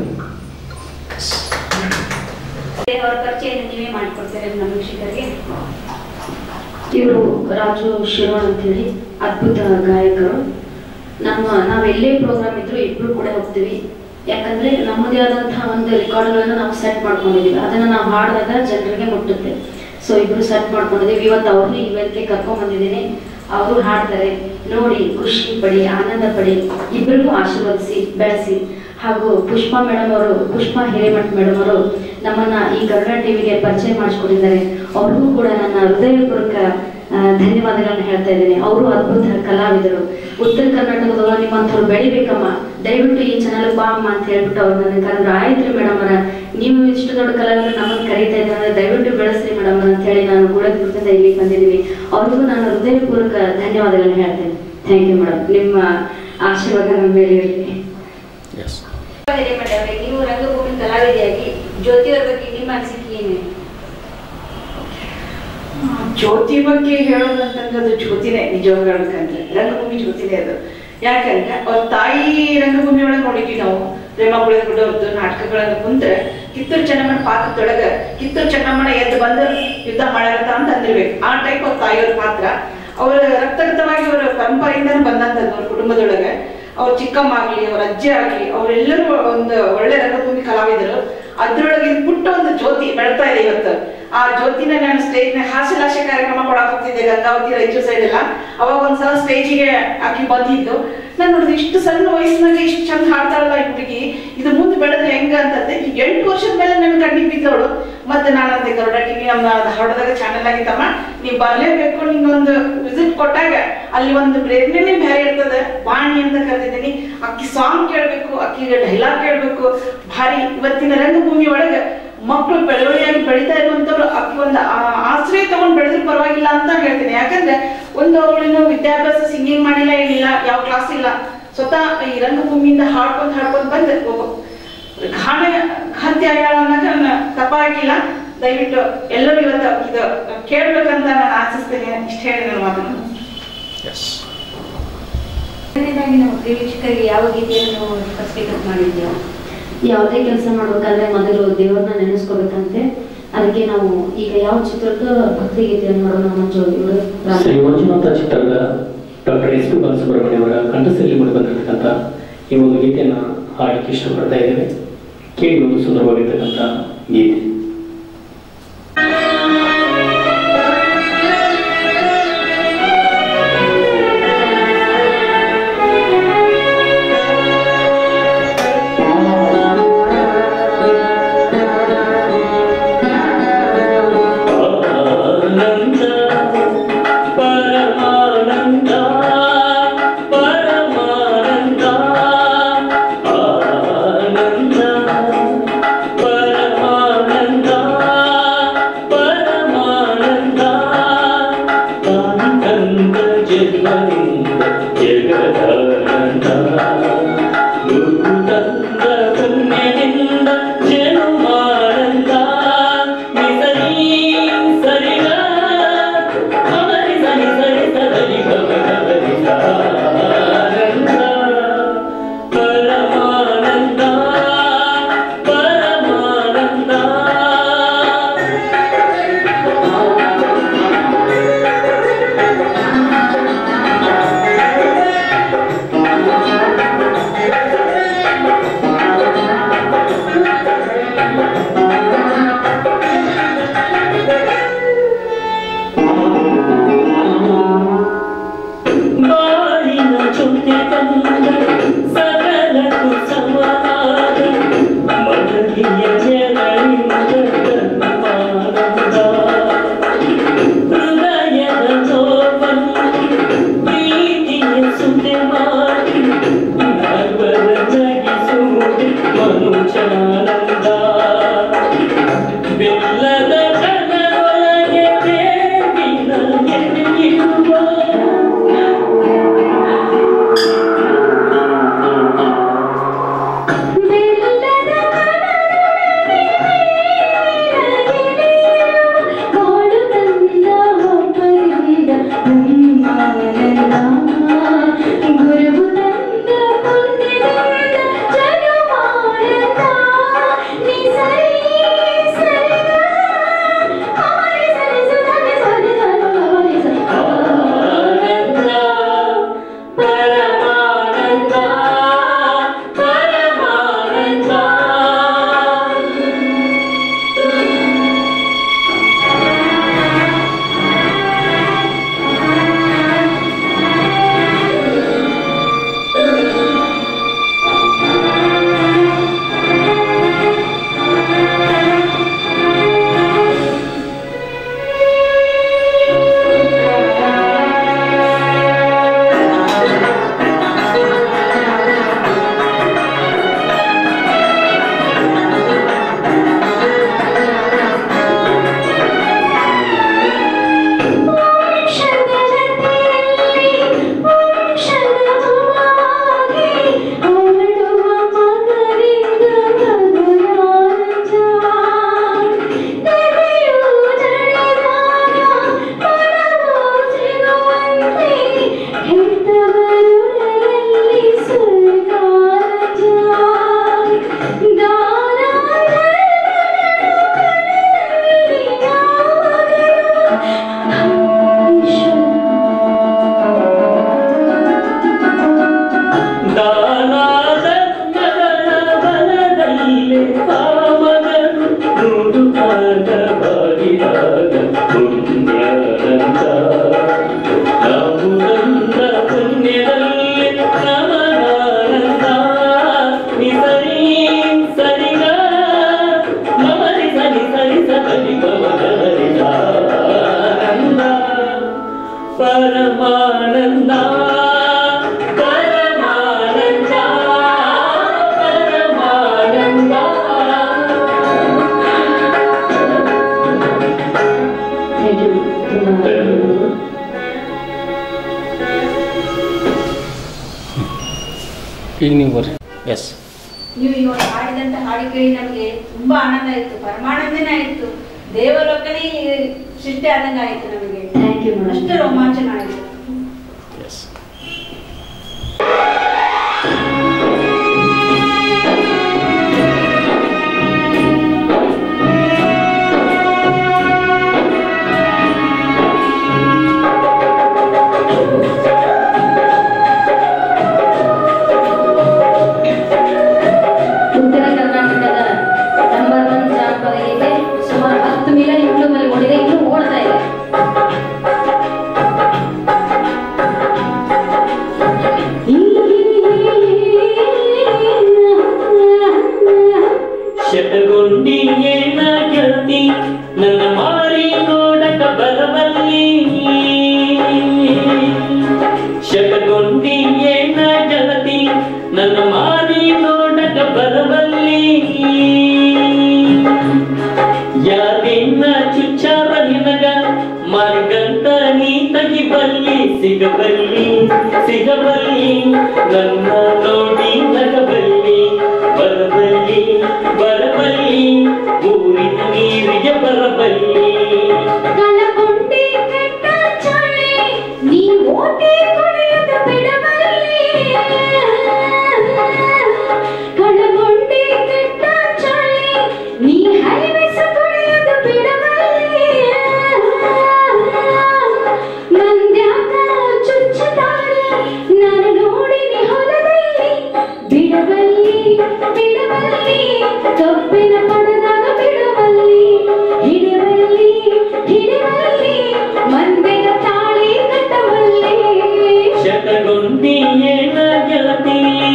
ಅವರ ಪರಿಚಯನ ನೀವೇ ಮಾಡಿಕೊಡ್ತೀರಾ ನಮ್ಮ ವೀಕ್ಷಕರಿಗೆ ಇವರು ರಾಜು ಶಿರೋಣ್ ಅಂತೇಳಿ ಅದ್ಭುತ ಗಾಯಕರು ನಮ್ಮ ನಾವು ಎಲ್ಲೇ ಪ್ರೋಗ್ರಾಮ್ ಇದ್ರು ಇಬ್ರು ಕೂಡ ಹೋಗ್ತೀವಿ ಯಾಕಂದ್ರೆ ನಮ್ಮದೇ ಆದಂತಹ ಒಂದು ರೆಕಾರ್ಡ್ಗಳನ್ನು ನಾವು ಸೆಟ್ ಮಾಡ್ಕೊಂಡಿದೀವಿ ಅದನ್ನ ನಾವು ಹಾಡಿದಾಗ ಜನರಿಗೆ ಮುಟ್ಟುತ್ತೆ ಸೊ ಇಬ್ರು ಸೆಟ್ ಮಾಡ್ಕೊಂಡಿದೀವಿ ಇವತ್ತು ಅವ್ರನ್ನ ಇವೆಂಟ್ಗೆ ಕರ್ಕೊಂಡ್ ಬಂದಿದ್ದೀನಿ ಅವರು ಹಾಡ್ತಾರೆ ನೋಡಿ ಖುಷಿ ಪಡಿ ಆನಂದ ಪಡಿ ಇಬ್ಬರಿಗೂ ಆಶೀರ್ವದಿಸಿ ಬೆಳೆಸಿ ಹಾಗೂ ಪುಷ್ಪಾ ಮೇಡಮ್ ಅವರು ಪುಷ್ಪಾ ಹಿರೇಮಠ್ ಮೇಡಮ್ ಅವರು ನಮ್ಮನ್ನ ಈ ಕನ್ನಡ ಟಿವಿಗೆ ಪರಿಚಯ ಮಾಡಿಸ್ಕೊಟ್ಟಿದ್ದಾರೆ ಅವ್ರಿಗೂ ಕೂಡ ನನ್ನ ಹೃದಯಪೂರ್ವಕ ಆ, ಧನ್ಯವಾದಗಳನ್ನ ಹೇಳ್ತಾ ಇದ್ದೇನೆ ಅವರು ಅದ್ಭುತ ಕಲಾವಿದರು ಉತ್ತರ ಕರ್ನಾಟಕದೊಳಗೆ ನಿಮ್ಮಂಥವ್ರು ಬೆಳಿಬೇಕಮ್ಮ ದಯವಿಟ್ಟು ಈ ಚಾನಲ್ ಬಾ ಅಮ್ಮ ಅಂತ ಹೇಳ್ಬಿಟ್ಟು ಅವ್ರು ನನಗೆ ಕರೆದ್ರು ಆಯ್ತ್ರಿ ಮೇಡಮ್ ಅವರ ನೀವು ಇಷ್ಟು ದೊಡ್ಡ ಕಲಾವಿದರು ನಮ್ಮನ್ನು ಕರೀತಾ ಇದ್ದಾರೆ ಅಂದ್ರೆ ದಯವಿಟ್ಟು ಬೆಳೆಸ್ರಿ ಮೇಡಮ್ ಅಂತ ಹೇಳಿ ನಾನು ಗುಡದಿಂದ ಇಲ್ಲಿಗೆ ಬಂದಿದ್ದೀನಿ ಅವ್ರಿಗೂ ನಾನು ಹೃದಯಪೂರ್ವಕ ಧನ್ಯವಾದಗಳನ್ನ ಹೇಳ್ತೇನೆ ಥ್ಯಾಂಕ್ ಯು ಮೇಡಮ್ ನಿಮ್ಮ ಆಶೀರ್ವಾದ ನಮ್ಮ ಮೇಲೆ ಇರಲಿ ಎಸ್ ಹಿರೇಮಠ ಅವರೇ ನೀವು ರಂಗಭೂಮಿ ಕಲಾವಿದೆಯಾಗಿ ಜ್ಯೋತಿಯವರ ಬಗ್ಗೆ ನಿಮ್ಮ ಅನಿಸಿಕೆ ಏನು ಜ್ಯೋತಿ ಬಗ್ಗೆ ಹೇಳೋದಂತಂದ್ರೆ ಅದು ಜ್ಯೋತಿನೇ ನಿಜವಾಗ ಹೇಳ್ಬೇಕಂದ್ರೆ ರಂಗಭೂಮಿ ಜ್ಯೋತಿನೇ ಅದು ಯಾಕಂದ್ರೆ ಅವ್ರ ತಾಯಿ ರಂಗಭೂಮಿ ಒಳಗೆ ನೋಡಿದ್ವಿ ನಾವು ಪ್ರೇಮ ಗುಡವ್ರದ್ದು ನಾಟಕಗಳನ್ನ ಕುಂತ್ರೆ ಕಿತ್ತೂರು ಚೆನ್ನಮ್ಮನ ಪಾತ್ರದೊಳಗ ಕಿತ್ತೂರು ಚೆನ್ನಮ್ಮನ ಎದ್ದು ಬಂದು ಯುದ್ಧ ಮಾಡತ್ತ ಅಂತ ಅಂದಿರ್ಬೇಕು ಆ ಟೈಪ್ ಅವ್ರ ತಾಯಿಯವ್ರ ಪಾತ್ರ ಅವರ ರಕ್ತಗತವಾಗಿ ಅವರ ಪರಂಪರೆಯಿಂದನೂ ಬಂದಂಥದ್ದು ಅವ್ರ ಕುಟುಂಬದೊಳಗೆ ಅವ್ರ ಚಿಕ್ಕಮ್ಮ ಆಗ್ಲಿ ಅವ್ರ ಅಜ್ಜಿ ಆಗ್ಲಿ ಅವರೆಲ್ಲರೂ ಒಂದು ಒಳ್ಳೆ ರಂಗಭೂಮಿ ಕಲಾವಿದರು ಅದ್ರೊಳಗೆ ಇದು ಪುಟ್ಟ ಒಂದು ಜ್ಯೋತಿ ಬೆಳ್ತಾ ಇದೆ ಇವತ್ತು ಆ ಜ್ಯೋತಿನ ನಾನು ಸ್ಟೇಜ್ ಹಾಸ್ಯ ಲಾಸ್ಯ ಕಾರ್ಯಕ್ರಮ ಕೊಡಕ್ ಹೋಗ್ತಿದ್ದೆ ಗಂಗಾವತಿ ರಾಯಚೂರು ಸೈಡ್ ಎಲ್ಲ ಅವಾಗ ಒಂದ್ಸಲ ಸ್ಟೇಜಿಗೆ ಆಕಿ ಬಂದಿದ್ದು ನಾನು ನೋಡಿದೆ ಇಷ್ಟು ಸಣ್ಣ ವಯಸ್ಸಿನಾಗ ಇಷ್ಟು ಚಂದ ಹಾಡ್ತಾಳಲ್ಲ ಈ ಹುಡುಗಿ ಇದು ಮುಂದೆ ಬೆಳೆದ್ರೆ ಹೆಂಗ ಅಂತಂದೆ ಈಗ ಎಂಟು ವರ್ಷದ ಮೇಲೆ ನನ್ ಕಣ್ಣಿಗೆ ಬಿದ್ದವಳು ಮತ್ತೆ ನಾನು ಅಂದೆ ಗರುಡ ಟಿವಿ ನಮ್ಮ ಧಾರವಾಡದಾಗ ಚಾನೆಲ್ ಆಗಿತ್ತಮ್ಮ ನೀವ್ ಬರ್ಲೇಬೇಕು ನಿಂಗೊಂದು ವಿಸಿಟ್ ಕೊಟ್ಟಾಗ ಅಲ್ಲಿ ಒಂದು ಪ್ರೇರಣೆನೇ ಬೇರೆ ಇರ್ತದೆ ವಾಣಿ ಅಂತ ಕರೆದಿದ್ದೀನಿ ಅಕ್ಕಿ ಸಾಂಗ್ ಕೇಳ್ಬೇಕು ಅಕ್ಕಿಗೆ ಡೈಲಾಗ್ ಕೇಳ್ಬೇಕು ಭಾರಿ ಇವತ್ತಿನ ರಂಗಭೂಮಿ ಒಳಗೆ ಮಕ್ಕಳು ಬೆಳವಣಿಯಾಗಿ ಬೆಳೀತಾ ಇರುವಂತವ್ರು ಅಕ್ಕಿ ಒಂದು ಆ- ಆಶ್ರಯ ತಗೊಂಡ್ ಬೆಳೆದ್ರೆ ಪರವಾಗಿಲ್ಲ ಅಂತ ಹೇಳ್ತೀನಿ ಯಾಕಂದ್ರೆ ಒಂದು ಅವಳಿನ ವಿದ್ಯಾಭ್ಯಾಸ ಸಿಂಗಿಂಗ್ ಮಾಡಿಲ್ಲ ಏನಿಲ್ಲ ಯಾವ ಕ್ಲಾಸ್ ಇಲ್ಲ ಸ್ವತಃ ಈ ರಂಗಭೂಮಿಯಿಂದ ಹಾಡ್ಕೊಂಡ್ ಹಾಡ್ಕೊಂಡ್ ಬಂದು ಒಬ್ಬ ಘಾನ ಘಾತಿ ಆಗ್ಯಾಳ ಅನ್ನೋಕೆ ನನ್ನ ತಪ್ಪಾಗಿಲ್ಲ ದಯವಿಟ್ಟು ಎಲ್ಲರೂ ಇವತ್ತು ಇದು ಕೇಳ್ಬೇಕಂತ ನಾನು ಆಶಿಸ್ತೇನೆ ಇಷ್ಟ ಹೇಳಿ ನನ್ನ ಮಾತನ್ನು ಎಸ್ ಮೊದಲನೇದಾಗಿ ನಮ್ಮ ಪ್ರಿಯ ವೀಕ್ಷಕರಿಗೆ ಯಾವ ಗೀತೆಯನ್ನು ಸ್ಪಷ್ಟೀಕರಣ ಮಾಡಿದ್ಯಾ ಯಾವುದೇ ಕೆಲಸ ಮಾಡ್ಬೇಕಾದ್ರೆ ಮೊದಲು ದೇವರನ್ನ ನೆನೆಸ್ಕೋಬೇಕಂತೆ ಅದಕ್ಕೆ ನಾವು ಈಗ ಯಾವ ಚಿತ್ರದ ಭಕ್ತಿ ಗೀತೆಯನ್ನು ಮಾಡೋಣ ಮಂಜು ಇವರು ಶ್ರೀ ಮಂಜುನಾಥ ಚಿತ್ರದ ಡಾಕ್ಟರ್ ಎಸ್ ಪಿ ಬಾಲಸುಬ್ರಹ್ಮಣ್ಯ ಅವರ ಕಂಠಸಲ್ಲಿ ಮೂಡಿ ಬಂದಿರತಕ್ಕಂಥ ಈ ಒಂದು ಗೀತೆಯನ್ನು ಹಾಡಕ್ಕೆ ಇಷ್ಟಪಡ್ತಾ ಇದ್ದೇವೆ ಕೇಳಿ ಒಂದು ಸುಂದರವಾಗಿರ್ತಕ್ಕಂಥ ಗೀತೆ ಆನಂದ ಪರಮಾನಂದ ಪರಮಾನಂದ ಆನಂದ ಪರಮಾನಂದ ಈಗ ನೀವು ಬರ್ರಿ ಎಸ್ ನೀವು ಇವಾಗ ಹಾಡಿದಂತ ಹಾಡು ಕೇಳಿ ನಮಗೆ ತುಂಬಾ ಆನಂದ ಆಯ್ತು ಪರಮಾನಂದನೇ ಆಯ್ತು ದೇವಲೋಕನೇ ಸೃಷ್ಟಿ ಆದಂಗ ಆಯ್ತು ನಮಗೆ ಥ್ಯಾಂಕ್ ಯು ಮೇಡಮ್ ಅಷ್ಟು ರೋಮಾಂಚನ ಆಯ್ತು ಎಸ್ ಉತ್ತರ ಕರ್ನಾಟಕದ ನಂಬರ್ ಒನ್ ಜಾನಪದ ಗೀತೆ ಸುಮಾರು ಹತ್ತು ಮಿಲಿಯನ್ ಯೂಟ್ಯೂಬ್ ಅಲ್ಲಿ ಓಡಿದೆ ಇನ್ನೂ ಓಡ್ತಾ ಇದೆ ಶತಗೊಂಡಿ ಏನ ಗೆಳತಿ ನನ್ನ ಮಾರಿ ನೋಡಕ ಬರಬಲ್ಲಿ ಶತಗೊಂಡಿ ಏನ ಗೆಳತಿ ನನ್ನ ಮಾರಿ ನೋಡಕ ಬರಬಲ್ಲಿ ಯಾರಿನ್ನ ಚುಚ್ಚಾರ ನಿನಗ ಮಾರ್ಗಂತ ನೀ ತೆಗಿಬಲ್ಲಿ ಸಿಗಬಲ್ಲಿ ಸಿಗಬಲ್ಲಿ ನನ್ನ ನೋಡಿ ನಗಬಲ್ಲಿ ಬರಬಲ್ಲಿ ಬರಬಲ್ಲಿ ಊರಿನ ನೀರಿಗೆ ಬರಬಲ್ಲಿ ಕಳಕೊಂಡೆ ಕೆಟ್ಟ ಚಾಳೆ ನೀ ಓಟೆ ಕೊನೆಯದ ಬಿಡಬಲ್ಲೆ ಕಳಕೊಂಡೆ ಕೆಟ್ಟ ಚಾಳೆ ನೀ ಹೈವೆಸ ಕೊನೆಯದ ಬಿಡಬಲ್ಲೆ ಮಂದ್ಯಾಕ ಚುಚ್ಚುತ್ತಾಳೆ ನಾನು ನೋಡಿನಿ ಹೊಲದಲ್ಲಿ ಬಿಡಬಲ್ಲಿ ಬಿಡಬಲ್ಲಿ ಕಬ್ಬಿನ ಪಡೆದಾಗ ಬಿಡಬಲ್ಲಿ ಹಿಡಿಬಲ್ಲಿ ಹಿಡಿಬಲ್ಲಿ ಮಂದೆಗ ತಾಳಿ ಕಟ್ಟಬಲ್ಲಿ ಶತಗೊಂಡಿ ಏನ ಗೆಳತಿ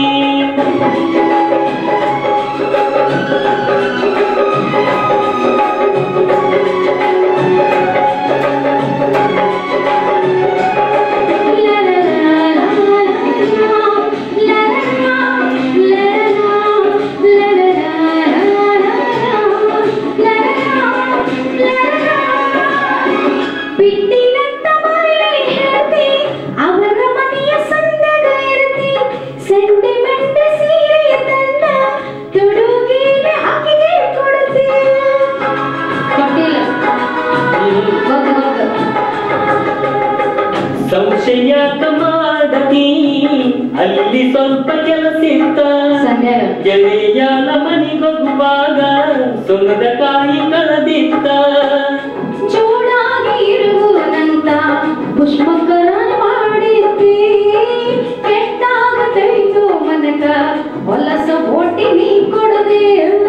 ಬಿಟ್ಟಿನಂತ ಮಳೆ ಹೇಳ್ತಿ ಅವರ ಮನೆಯ ಸಂದಗ ಇರ್ತಿ ಸೆಂಟಿಮೆಂಟ್ ಸೀರೆಯ ತಂದ ತೊಡುಗೆಲೆ ಆಕೆಗೆ ಕೊಡ್ತಿ ಕೊಟ್ಟಿಲ್ಲ ಗೊತ್ತು ಗೊತ್ತು ಸಂಶಯಾಕ ಮಾಡತಿ ಅಲ್ಲಿ ಸ್ವಲ್ಪ ಕೆಲಸಿತ್ತ ಸಂಧ್ಯಾಗ ಗೆಳೆಯನ ಮನೆಗೋಗುವಾಗ ಸುಣ್ಣದ ಕಾಯಿ ಕಳೆದಿತ್ತ ಚೂಡಾಗಿ ಇರುವುದಂತ ಪುಷ್ಪಕರ ಮಾಡಿದ್ವಿ ಕೆಟ್ಟಾಗತೈತು ಮನಕ ಹೊಲಸ ಓಟಿ ನೀ ಕೊಡದೆ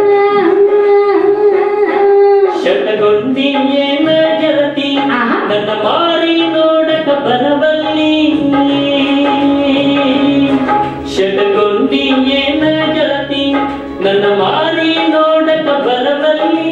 ಶತಗೊಂಡಿ ಏನ ಗೆಳತಿ ಆಹಾ. ನನ್ನ ಮಾರಿ ನೋಡಕ ಬರಬಲ್ಲಿ ಶತಗೊಂಡಿ ಏನ ಗೆಳತಿ ನನ್ನ ಮಾರಿ ನೋಡಕ ಬರಬಲ್ಲಿ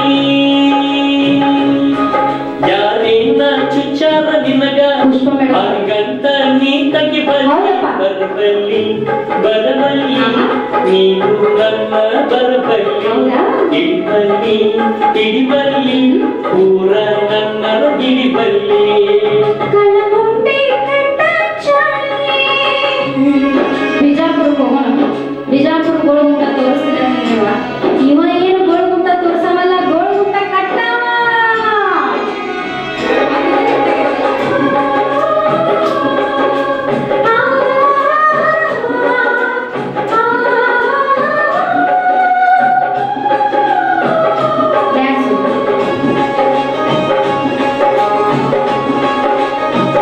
ಯಾರಿನ ಚುಚ್ಚಾರ ನಿನಗ ಪುಷ್ಪ ಮೇಡಮ್. ಹಾಗಂತ ನೀ ತೆಗಿ ಬರಲಿ ಹೌದಪ್ಪ. ಬರಬಲ್ಲಿ ಬರಬಲ್ಲಿ ನೀನು ನನ್ನ ಬರಬಲ್ಲಿ ಹೌದಾ? ಹಿಡಿಬಲ್ಲಿ ಹಿಡಿಬಲ್ಲಿ ಪೂರ ನನ್ನ ಹಿಡಿಬಲ್ಲಿ ಕಳಗುಂಡಿ ಕಟ್ಟ ಚಾಳಿ ಬಿಜಾಪುರಕ್ಕೆ ಹೋಗೋಣ ಬಿಜಾಪುರ ಗೋಳಗುಂಟ ತೋರಿಸ್ತೀರ ನೀವ ಇವ ಏನು ಗೋಳಗುಂಟ ತೋರ್ಸಮಲ್ಲ ಗೋಳಗುಂಟ ಕಟ್ಟವ ಡ್ಯಾನ್ಸ್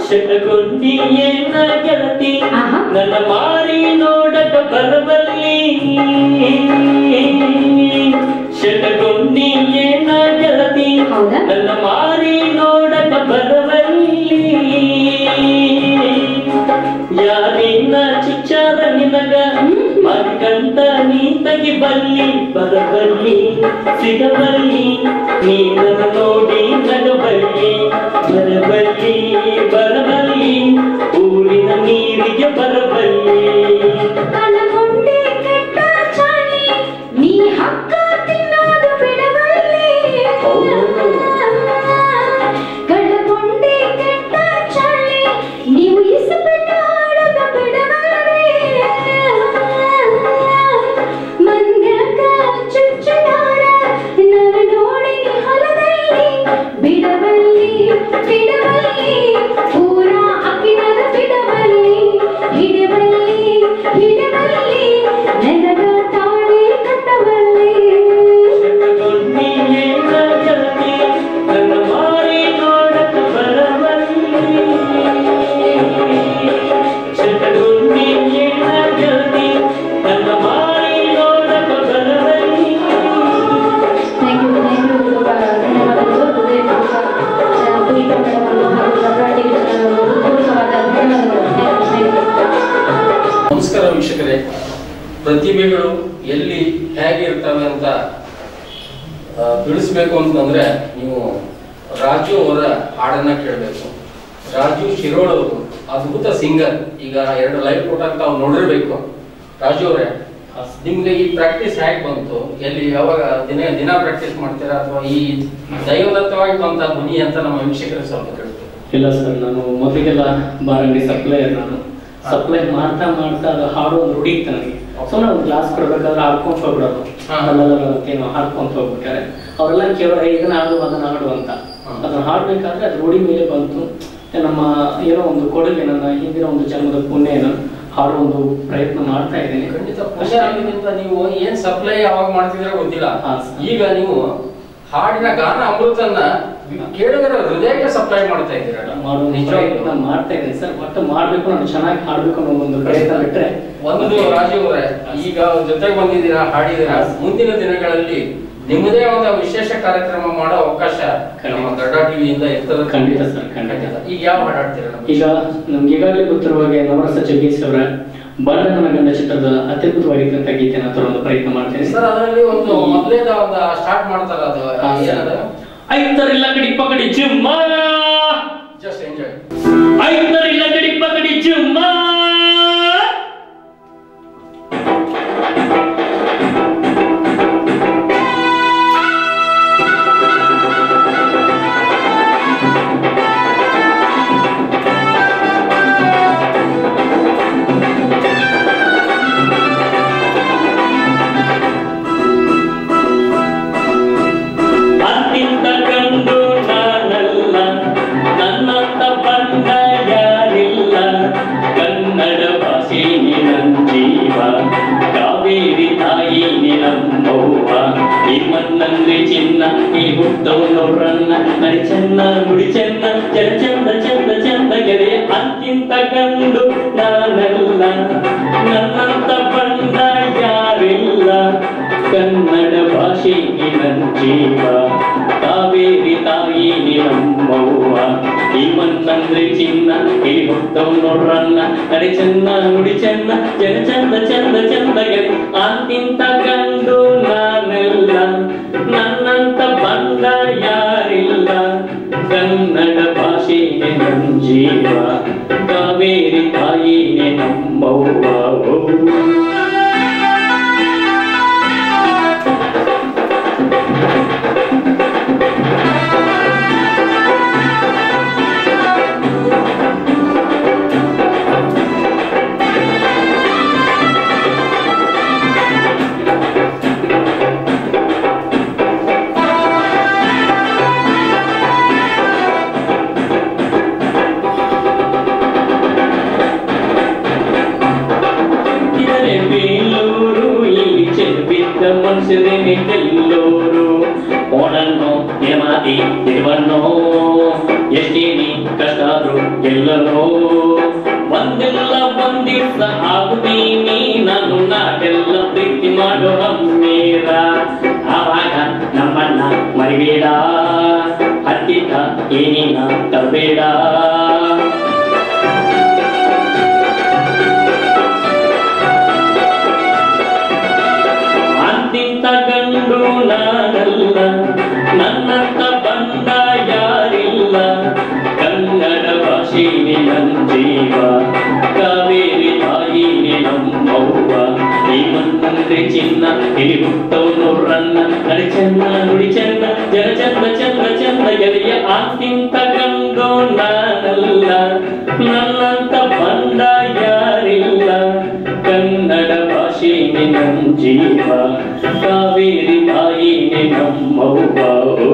ಶಟಗೊಂಡಿ ಏನ ಗೆಳತಿ ಆಹಾ. ನನ್ನ ಮಾರಿ ನೋಡಕ ಬರಬಲ್ಲಿ ಶಟಗೊಂಡಿ ಏನ ಗೆಳತಿ ಹೌದಾ? ನನ್ನ ಮಾರಿ ನೋಡಕ ಬರಬಲ್ಲಿ ಯಾರಿನ ಚುಚ್ಚಾರ ನಿನಗ ಮಕ್ಕಂತ ನೀ ತೆಗಿ ಬಲ್ಲಿ ಬರಬಲ್ಲಿ ಸಿಗಬಲ್ಲಿ ನೀನನ್ನು ನೋಡಿ ನಗಬಲ್ಲಿ ಬರಬಲ್ಲಿ ಬರಬಲ್ಲಿ ಊರಿನ ನೀರಿಗೆ ಬರಬಲ್ಲಿ ಕಳಕೊಂಡೆ ಕೆಟ್ಟ ಚಾಳಿ ನೀ ಹಕ್ಕ ತಿನ್ನೋದು ಬಿಡಬಲ್ಲಿ ಕಳಕೊಂಡೆ ಕೆಟ್ಟ ಚಾಳಿ ನೀವು ಇಸಪಟ್ಟ ಆಡೋದು ಬಿಡಬಲ್ಲಿ ಮಂಗಕ ಚುಚ್ಚುನಾಡ ನಾನು ನೋಡಿ ಹೊಲದಲ್ಲಿ ಬಿಡಬಲ್ಲಿ ಬಿಡಬಲ್ಲಿ ಪೂರ ಅಕ್ಕಿನದ ಬಿಡಬಲ್ಲಿ ಹಿಡಬಲ್ಲಿ ಹಿಡಬಲ್ಲಿ ನೆಲದ ತಾಳಿ ಕಟ್ಟಬಲ್ಲಿ ಶಟಗೊಂಡಿ ಏನ ಗೆಳತಿ ನನ್ನ ಮಾರಿ ನೋಡಕ ಬರಬಲ್ಲಿ ಶಟಗೊಂಡಿ ಏನ ಗೆಳತಿ ನನ್ನ ಮಾರಿ ನೋಡಕ ಬರಬಲ್ಲಿ ಥ್ಯಾಂಕ್ ಯು ಥ್ಯಾಂಕ್ ಯು ತುಂಬ ಧನ್ಯವಾದಗಳು ಹೃದಯಪೂರ್ವಕ ಪುಷ್ಪ ಮೇಡಮ್ ಹಾಗೂ ಡಬ್ಲ್ಯೂ ಹೃದಯಪೂರ್ವಕವಾದ ಧನ್ಯವಾದಗಳು ಥ್ಯಾಂಕ್ ಯು ನಮಸ್ಕಾರ ವೀಕ್ಷಕರೇ ಪ್ರತಿಭೆಗಳು ಎಲ್ಲಿ ಹೇಗೆ ಇರ್ತವೆ ಅಂತ ಆ, ತಿಳಿಸ್ಬೇಕು ಅಂತಂದ್ರೆ ನೀವು ರಾಜು ಅವರ ಹಾಡನ್ನ ಕೇಳಬೇಕು ರಾಜು ಶಿರೋಳ್ ಅವರು ಅದ್ಭುತ ಸಿಂಗರ್ ಈಗ ಎರಡು ಲೈವ್ ಕೊಟ್ಟಾಗ ತಾವು ನೋಡಿರ್ಬೇಕು ರಾಜು ಅವರೇ ನಿಮ್ಗೆ ಈ ಪ್ರಾಕ್ಟೀಸ್ ಹೇಗೆ ಬಂತು ಎಲ್ಲಿ ಯಾವಾಗ ದಿನ ದಿನ ಪ್ರಾಕ್ಟೀಸ್ ಮಾಡ್ತೀರಾ ಅಥವಾ ಈ ದೈವದತ್ತವಾಗಿ ಬಂತ ಧ್ವನಿ ಅಂತ ನಮ್ಮ ವೀಕ್ಷಕರಿಗೆ ಸ್ವಲ್ಪ ಕೇಳ್ಬೇಕು ಇಲ್ಲ ಸರ್ ನಾನು ಮೊದಲಿಗೆಲ್ಲ ಬಾರಂಗಿ ಸಪ್ಲೈಯರ್ ನಾನು ಸಪ್ಲೈ ಮಾಡ್ತಾ ಮಾಡ್ತಾ ಅದು ಹಾಡು ಒಂದು ರೂಢಿ ಇತ್ತು ನನಗೆ ಸೊ ನಾವು ಕ್ಲಾಸ್ ಕೊಡ್ಬೇಕಾದ್ರೆ ಹಾಡ್ಕೊಂತ ಹೋಗ್ಬಿಡೋದು ಹಾ. ಏನೋ ಹಾಡ್ಕೊಂತ ಹೋಗ್ಬೇಕಾದ್ರೆ ಅವರೆಲ್ಲ ಕೇಳೋರು ಇದನ್ನ ಹಾಡು ಅದನ್ನ ಹಾಡು ಅಂತ ಹಾ. ಅದನ್ನ ಹಾಡ್ಬೇಕಾದ್ರೆ ಅದು ರೂಢಿ ಮೇಲೆ ಬಂತು ಮತ್ತೆ ನಮ್ಮ ಏನೋ ಒಂದು ಕೊಡುಗೆ ನನ್ನ ಹಿಂದಿನ ಒಂದು ಜನ್ಮದ ಪುಣ್ಯ ಏನೋ ಹಾಡು ಒಂದು ಪ್ರಯತ್ನ ಮಾಡ್ತಾ ಇದ್ದೀನಿ ಖಂಡಿತ ಪೂಜೆ ಆಗಿದ್ರಿಂದ ನೀವು ಏನ್ ಸಪ್ಲೈ ಯಾವಾಗ ಮಾಡ್ತಿದ್ರೆ ಗೊತ್ತಿಲ್ಲ ಹಾ, ಸರ್. ಈಗ ನೀವು ಹಾಡಿನ ಗಾನ ಅಮೃತನ್ನ ಕೇಳುಗರ ಹೃದಯಕ್ಕೆ ಸಪ್ಲೈ ಮಾಡ್ತಾ ಇದ್ದೀರಾ ಮಾಡೋ ಪ್ರಯತ್ನ ಮಾಡ್ತಾ ಇದ್ದೀನಿ ಸರ್ ಒಟ್ಟು ಮಾಡ್ಬೇಕು ನಾನು ಚೆನ್ನಾಗಿ ಹಾಡ್ಬೇಕು ಅನ್ನೋ ಒಂದು ಪ್ರಯತ್ನ ಬಿಟ್ರೆ ಒಂದು ರಾಜೀವ್ ಅವರೇ ಈಗ ಅವ್ರ ಜೊತೆಗೆ ಬಂದಿದ್ದೀರಾ ಹಾಡಿದ್ದೀರಾ ಮುಂದಿನ ದಿನಗಳಲ್ಲಿ ನಿಮ್ಮದೇ ಒಂದು ವಿಶೇಷ ಕಾರ್ಯಕ್ರಮ ಮಾಡೋ ಅವಕಾಶ ನಮ್ಮ ಗಡ್ಡ ಟಿವಿಯಿಂದ ಇರ್ತದೆ ಖಂಡಿತ ಸರ್, ಖಂಡಿತ. ಈಗ ಯಾವ ಹಾಡಾಡ್ತೀರಾ ನಮ್ಗೆ? ಈಗ ನಮ್ಗೆ ಈಗಾಗಲೇ ಗೊತ್ತಿರುವ ಹಾಗೆ ನವರಸ ಜಗ್ಗೇಶ್ ಅವರ ಬಣ್ಣ ನನ್ನ ಗಂಡ ಚಿತ್ರದ ಅತ್ಯದ್ಭುತವಾಗಿದ್ದಂತ ಗೀತೆನ ತರಲು ಪ್ರಯತ್ನ ಮಾಡ್ತೇನೆ ಸರ್ ಅದರಲ್ಲಿ ಒಂದು ಮೊದಲೇದ ಒಂದು ಸ್ಟಾರ್ಟ್ ಮಾಡ್ತಾರ ಅದು ಹಾ, ಸರ್. ಏನದು ಐತರಿಲ್ಲ ಕಡಿ ಪಕಡಿ ಜುಮ್ಮ ಜಸ್ಟ್ ಎಂಜಾಯ್ ಐತರಿಲ್ಲ ಕಡಿ ಪಕಡಿ ಜುಮ್ಮ ಅಂತಿಂತ ಕಂಡು ನಾನಲ್ಲ ನನ್ನಂತ ಬಂದ ಯಾರಿಲ್ಲ ಕನ್ನಡ ಭಾಷೆ ನನ್ ಜೀವ ಕಾವೇರಿ ತಾಯಿ ನಮ್ಮವ್ವ ಈ ಮಣ್ಣಂದ್ರೆ ಚಿನ್ನ ಈ ಹುಟ್ಟವನವ್ರನ್ನ ನಡಿ ಚೆನ್ನ ನುಡಿ ಚೆನ್ನ ಜನ ಚಂದ ಚಂದ ಚಂದ ಗೆರೆ ಅಂತಿಂತ ಕಂಡು ನಾನಲ್ಲ ನನ್ನಂತ ಬಂದ ಯಾರಿಲ್ಲ ಕನ್ನಡ ಭಾಷೆ ನನ್ ಜೀವ ಕಾವೇರಿ ತಾಯಿ ನಮ್ಮವ್ವ ಈ ಮಣ್ಣಂದ್ರೆ ಚಿನ್ನ ಇಲ್ಲಿ ಹುಟ್ಟವ್ ನೋಡ್ರನ್ನ ನಡಿ ಚೆನ್ನ ನುಡಿ ಚೆನ್ನ ಜನ ಚಂದ ಚಂದ ಚಂದ ಗೆರೆ ಅಂತಿಂತ ಕಂಡು ನಾನೆಲ್ಲ ನನ್ನಂತ ಬಂದ ಯಾರಿಲ್ಲ ಕನ್ನಡ ಭಾಷೆ ನನ್ ಜೀವ ಕಾವೇರಿ ತಾಯಿನೇ ನಮ್ಮವ್ವ ಓ. ಇದರೆ ಬೇಲೂರು ಇಲ್ಲಿ ಚೆಲ್ಬಿದ್ದ ಮನುಷ್ಯರೇನೆ ಗೆಲ್ಲೋರು ಓಣನ್ನು ನೆಮ್ಮದಿ ತಿರುವನ್ನೋ ಎಷ್ಟೇ ನೀ ಕಷ್ಟಾದ್ರು ಎಲ್ಲನೋ ಒಂದೆಲ್ಲ ಒಂದಿವ್ಸ ಆಗುತ್ತೀನಿ ನಾನು ನಾಟೆಲ್ಲ ಪ್ರೀತಿ ಮಾಡೋ ಹಮ್ಮೇರ ಆವಾಗ ನಮ್ಮನ್ನ ಮರಿಬೇಡ ಹತ್ತಿತ ಏನಿನ ತರಬೇಡ ಅಂತಿಂತ ಗಂಡು ನಾನಲ್ಲ ನನ್ನಂತ ಬಂದ ಯಾರಿಲ್ಲ ಕನ್ನಡ ಭಾಷೆನೆ ನನ್ ಜೀವ ಕಾವೇರಿ ತಾಯಿನೇ ನಮ್ಮವ್ವ ಈ ಮಣ್ಣಂದ್ರೆ ಚಿನ್ನ ಇಲ್ಲಿ ಹುಟ್ಟವನು ರನ್ನ ನಡಿ ಚೆನ್ನ ನುಡಿ ಚೆನ್ನ ಜನ ಚಂದ ಚಂದ ಚಂದ ಎಲೆಯ ಅಂತಿಂತ ಗಂಡು ನಾನಲ್ಲ ನನ್ನಂತ ಬಂದ ಯಾರಿಲ್ಲ ಕನ್ನಡ ಭಾಷೆನೆ ನಮ್ ಜೀವ ಕಾವೇರಿ ತಾಯಿನೇ ನಮ್ಮವ್ವ ಓ.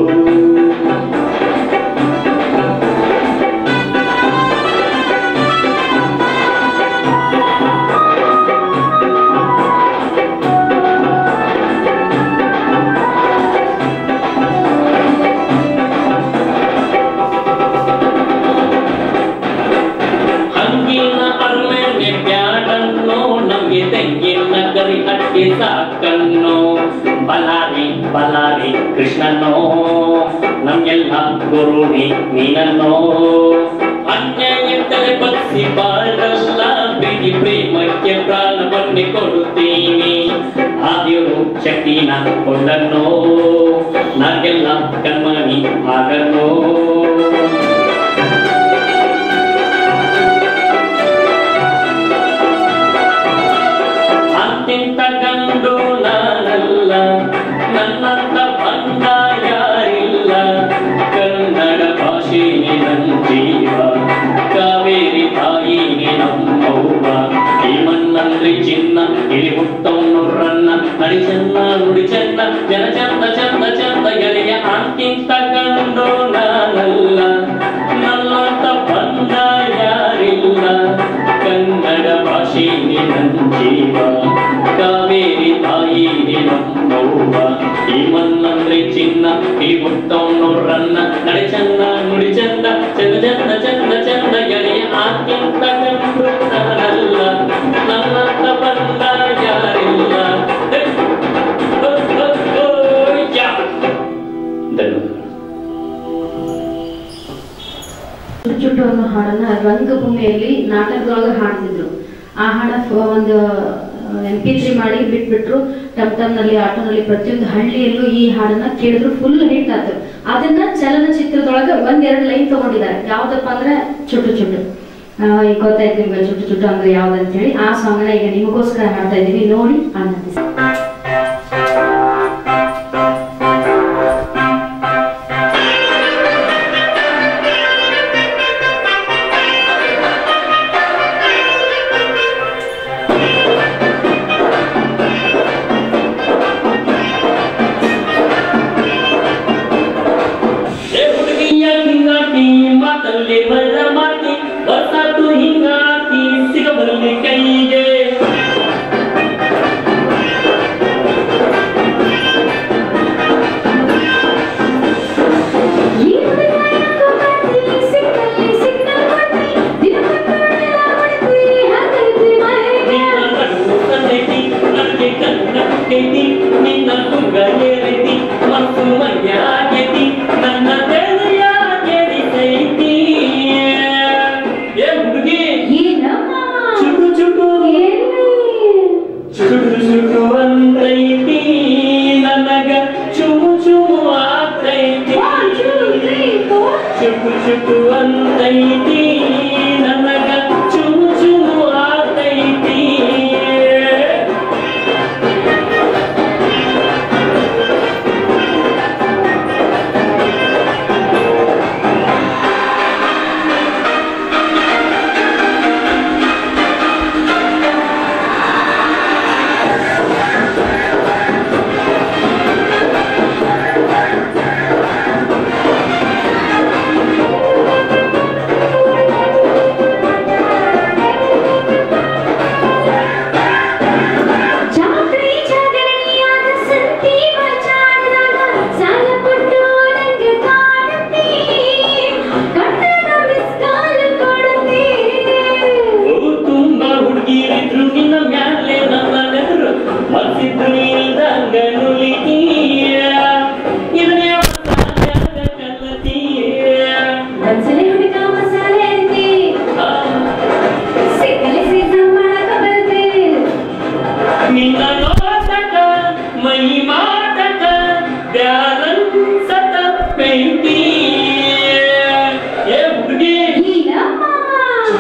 ಹಂಗಿನ ಅರಮನೆ ಬ್ಯಾಡನ್ನೋ ನಮ್ಗೆ ತೆಂಗಿನ ಕರಿ ಅಟ್ಟಿ ಸಾಕನ್ನೋ ಬಲಾರಿ ಬಲಾರಿ ಕೃಷ್ಣನೋ ನಮ್ಗೆಲ್ಲ ಗುರುನಿ ನೀನನ್ನೋ ಅನ್ಯಾಯ ತಲೆ ಬಗ್ಸಿ ಬಾಳಲ್ಲ ಬಿಡಿ ಪ್ರೇಮಕ್ಕೆ ಪ್ರಾಣವನ್ನೇ ಕೊಡುತ್ತೀನಿ ಆದಿಯರು ಶಕ್ತಿನ ಕೊಂಡನ್ನೋ ನಾಗೆಲ್ಲ ಕಣ್ಮಣಿ ಆಗನ್ನೋ ಅಂತಿಂತ ಗಂಡು ನಾನಲ್ಲ ನನ್ನಂತ ಬಂದ ಯಾರಿಲ್ಲ ಕನ್ನಡ ಭಾಷೆನೆ ನನ್ ಜೀವ ಕಾವೇರಿ ತಾಯಿನೇ ನಮ್ಮವ್ವ ಈ ಮಣ್ಣಂದ್ರೆ ಚಿನ್ನ ಇಲ್ಲಿ ಹುಟ್ಟವನು ರನ್ನ ನಡಿ ಚೆನ್ನ ನುಡಿ ಚೆನ್ನ ಜನ ಚಂದ ಚಂದ ಚಂದ ಎಳೆಯ ಅಂತಿಂತ ಗಂಡು ನಾನಲ್ಲ ನನ್ನಂತ ಬಂದ ಯಾರಿಲ್ಲ ಕನ್ನಡ ಭಾಷೆನೇ ನನ್ ಜೀವ ಕಾವೇರಿ ತಾಯಿನೇ ನಮ್ಮವ್ವ ಈ ಮಣ್ಣಂದ್ರೆ ಚಿನ್ನ ಈ ಹುಟ್ಟವನು ರನ್ನ ನಡೆ ಚಂದ ನುಡಿ ಚಂದ ಚಂದ ಚಂದ ಚಂದ ಚಂದ ಎಳೆಯ ಆತ್ಯಂತ ಗಂಡು ನಾನಲ್ಲ ನನ್ನಂತ ಬಂದ ಯಾರಿಲ್ಲ ಹೇ, ಹೋ, ಹೋ, ಹೋ, ಯಾ. ಧನ್ಯವಾದಗಳು ಚುಟ್ಟು ಚುಟ್ಟು ಅನ್ನೋ ಹಾಡನ್ನ ರಂಗಭೂಮಿಯಲ್ಲಿ ನಾಟಕದೊಳಗೆ ಹಾಡ್ತಿದ್ರು ಆ ಹಾಡ ಫ- ಒಂದು ಎಂ ಪಿ ತ್ರೀ ಮಾಡಿ ಬಿಟ್ಬಿಟ್ರು ಟಮ್ ಟಮ್ನಲ್ಲಿ ಆಟೋನಲ್ಲಿ ಪ್ರತಿಯೊಂದು ಹಳ್ಳಿಯಲ್ಲೂ ಈ ಹಾಡನ್ನ ಕೇಳಿದ್ರು ಫುಲ್ ಹಿಟ್ ಆಯ್ತು ಅದನ್ನ ಚಲನಚಿತ್ರದೊಳಗೆ ಒಂದೆರಡು ಲೈನ್ ತಗೊಂಡಿದ್ದಾರೆ ಯಾವ್ದಪ್ಪ ಅಂದ್ರೆ ಚುಟ್ಟು ಚುಟ್ಟು ಆ, ಈಗ ಗೊತ್ತಾಯ್ತು ನಿಮ್ಗೆ ಚುಟ್ಟು ಚುಟ್ಟು ಅಂದ್ರೆ ಯಾವ್ದಂತ ಹೇಳಿ ಆ ಸಾಂಗ್ನ ಈಗ ನಿಮಗೋಸ್ಕರ ಹಾಡ್ತಾ ಇದೀವಿ ನೋಡಿ ಆನಂದಿಸಿ ಏ ಹುಡುಗಿಯ ಹಿಂಗಾಟಿ ಮಾತಲ್ಲಿ ಬರ ಮಾತಿ ಬಸಾತು ಹಿಂಗಾಟಿ ಸಿಗಬಲ್ಲಿ ಕೈಗೆ ನಿನ್ನ ನಡುವು ತಂದೈತಿ ನನಗೆ ಕಣ್ಣ ಹುಟ್ಟೈತಿ ನಿನ್ನ ತುಂಗ ಏರೈತಿ ಮತ್ತು ಮೈಯ ಆಗೈತಿ ನನ್ನ ಬೆಳೆಯ ಗೆಡಿತೈತಿ ಏ ಹುಡುಗಿ ಚುಡು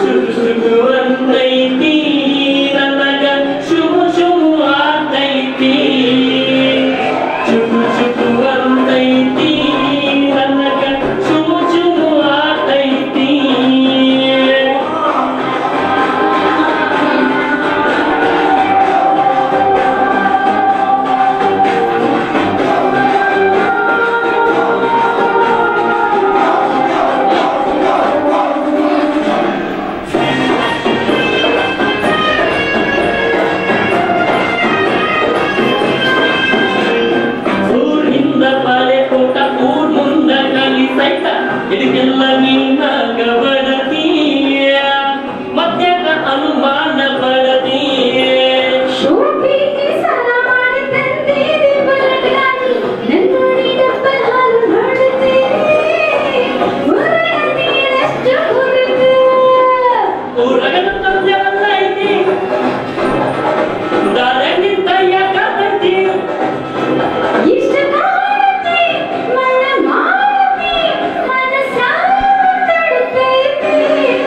ಶುರು ಶುರು ಅಂತೈತಿ ನನಗ ಶುಭ ಶುಭ ಆತೈತಿ ಶುಭ ಶುಭ ಅಂತೈತಿ ನನಗ ಶುಭ ಶುಭ ಆತೈತಿ ಊರ್ ಹಿಂದ ಬಾಳೆ ಕೋಟ ಊರ್ ಮುಂದ ಕಲಿ ಸೈತ ಇದಕ್ಕೆಲ್ಲ ನೀನಾಗ ಬಡತೀಯ ಮತ್ಯಾಕ ಅನುಮಾನ ಬಡತೀಯ ಶೋಭಿಗೆ ಸಾಲ ಮಾಡಿ ತಂದೀರಿ ಬರಗಾಲಿ ನನ್ನೋಡಿ ಡಬ್ಬಲ್ ಹಾಲು ಮಾಡುತ್ತೀರಿ ಊರನ್ನೀರಷ್ಟು ಹುರುಗು ಊರಗನ ತಂದೆವಲ್ಲ ಐತಿ ದಾರೆ ನಿಂತ ಯಾಕಾಗೈತಿ ಇಷ್ಟ ಕಾಡುತ್ತೆ ಮನ ಮಾಡುತ್ತೆ ಮನಸ್ಸ ತಡುತ್ತೈತೆ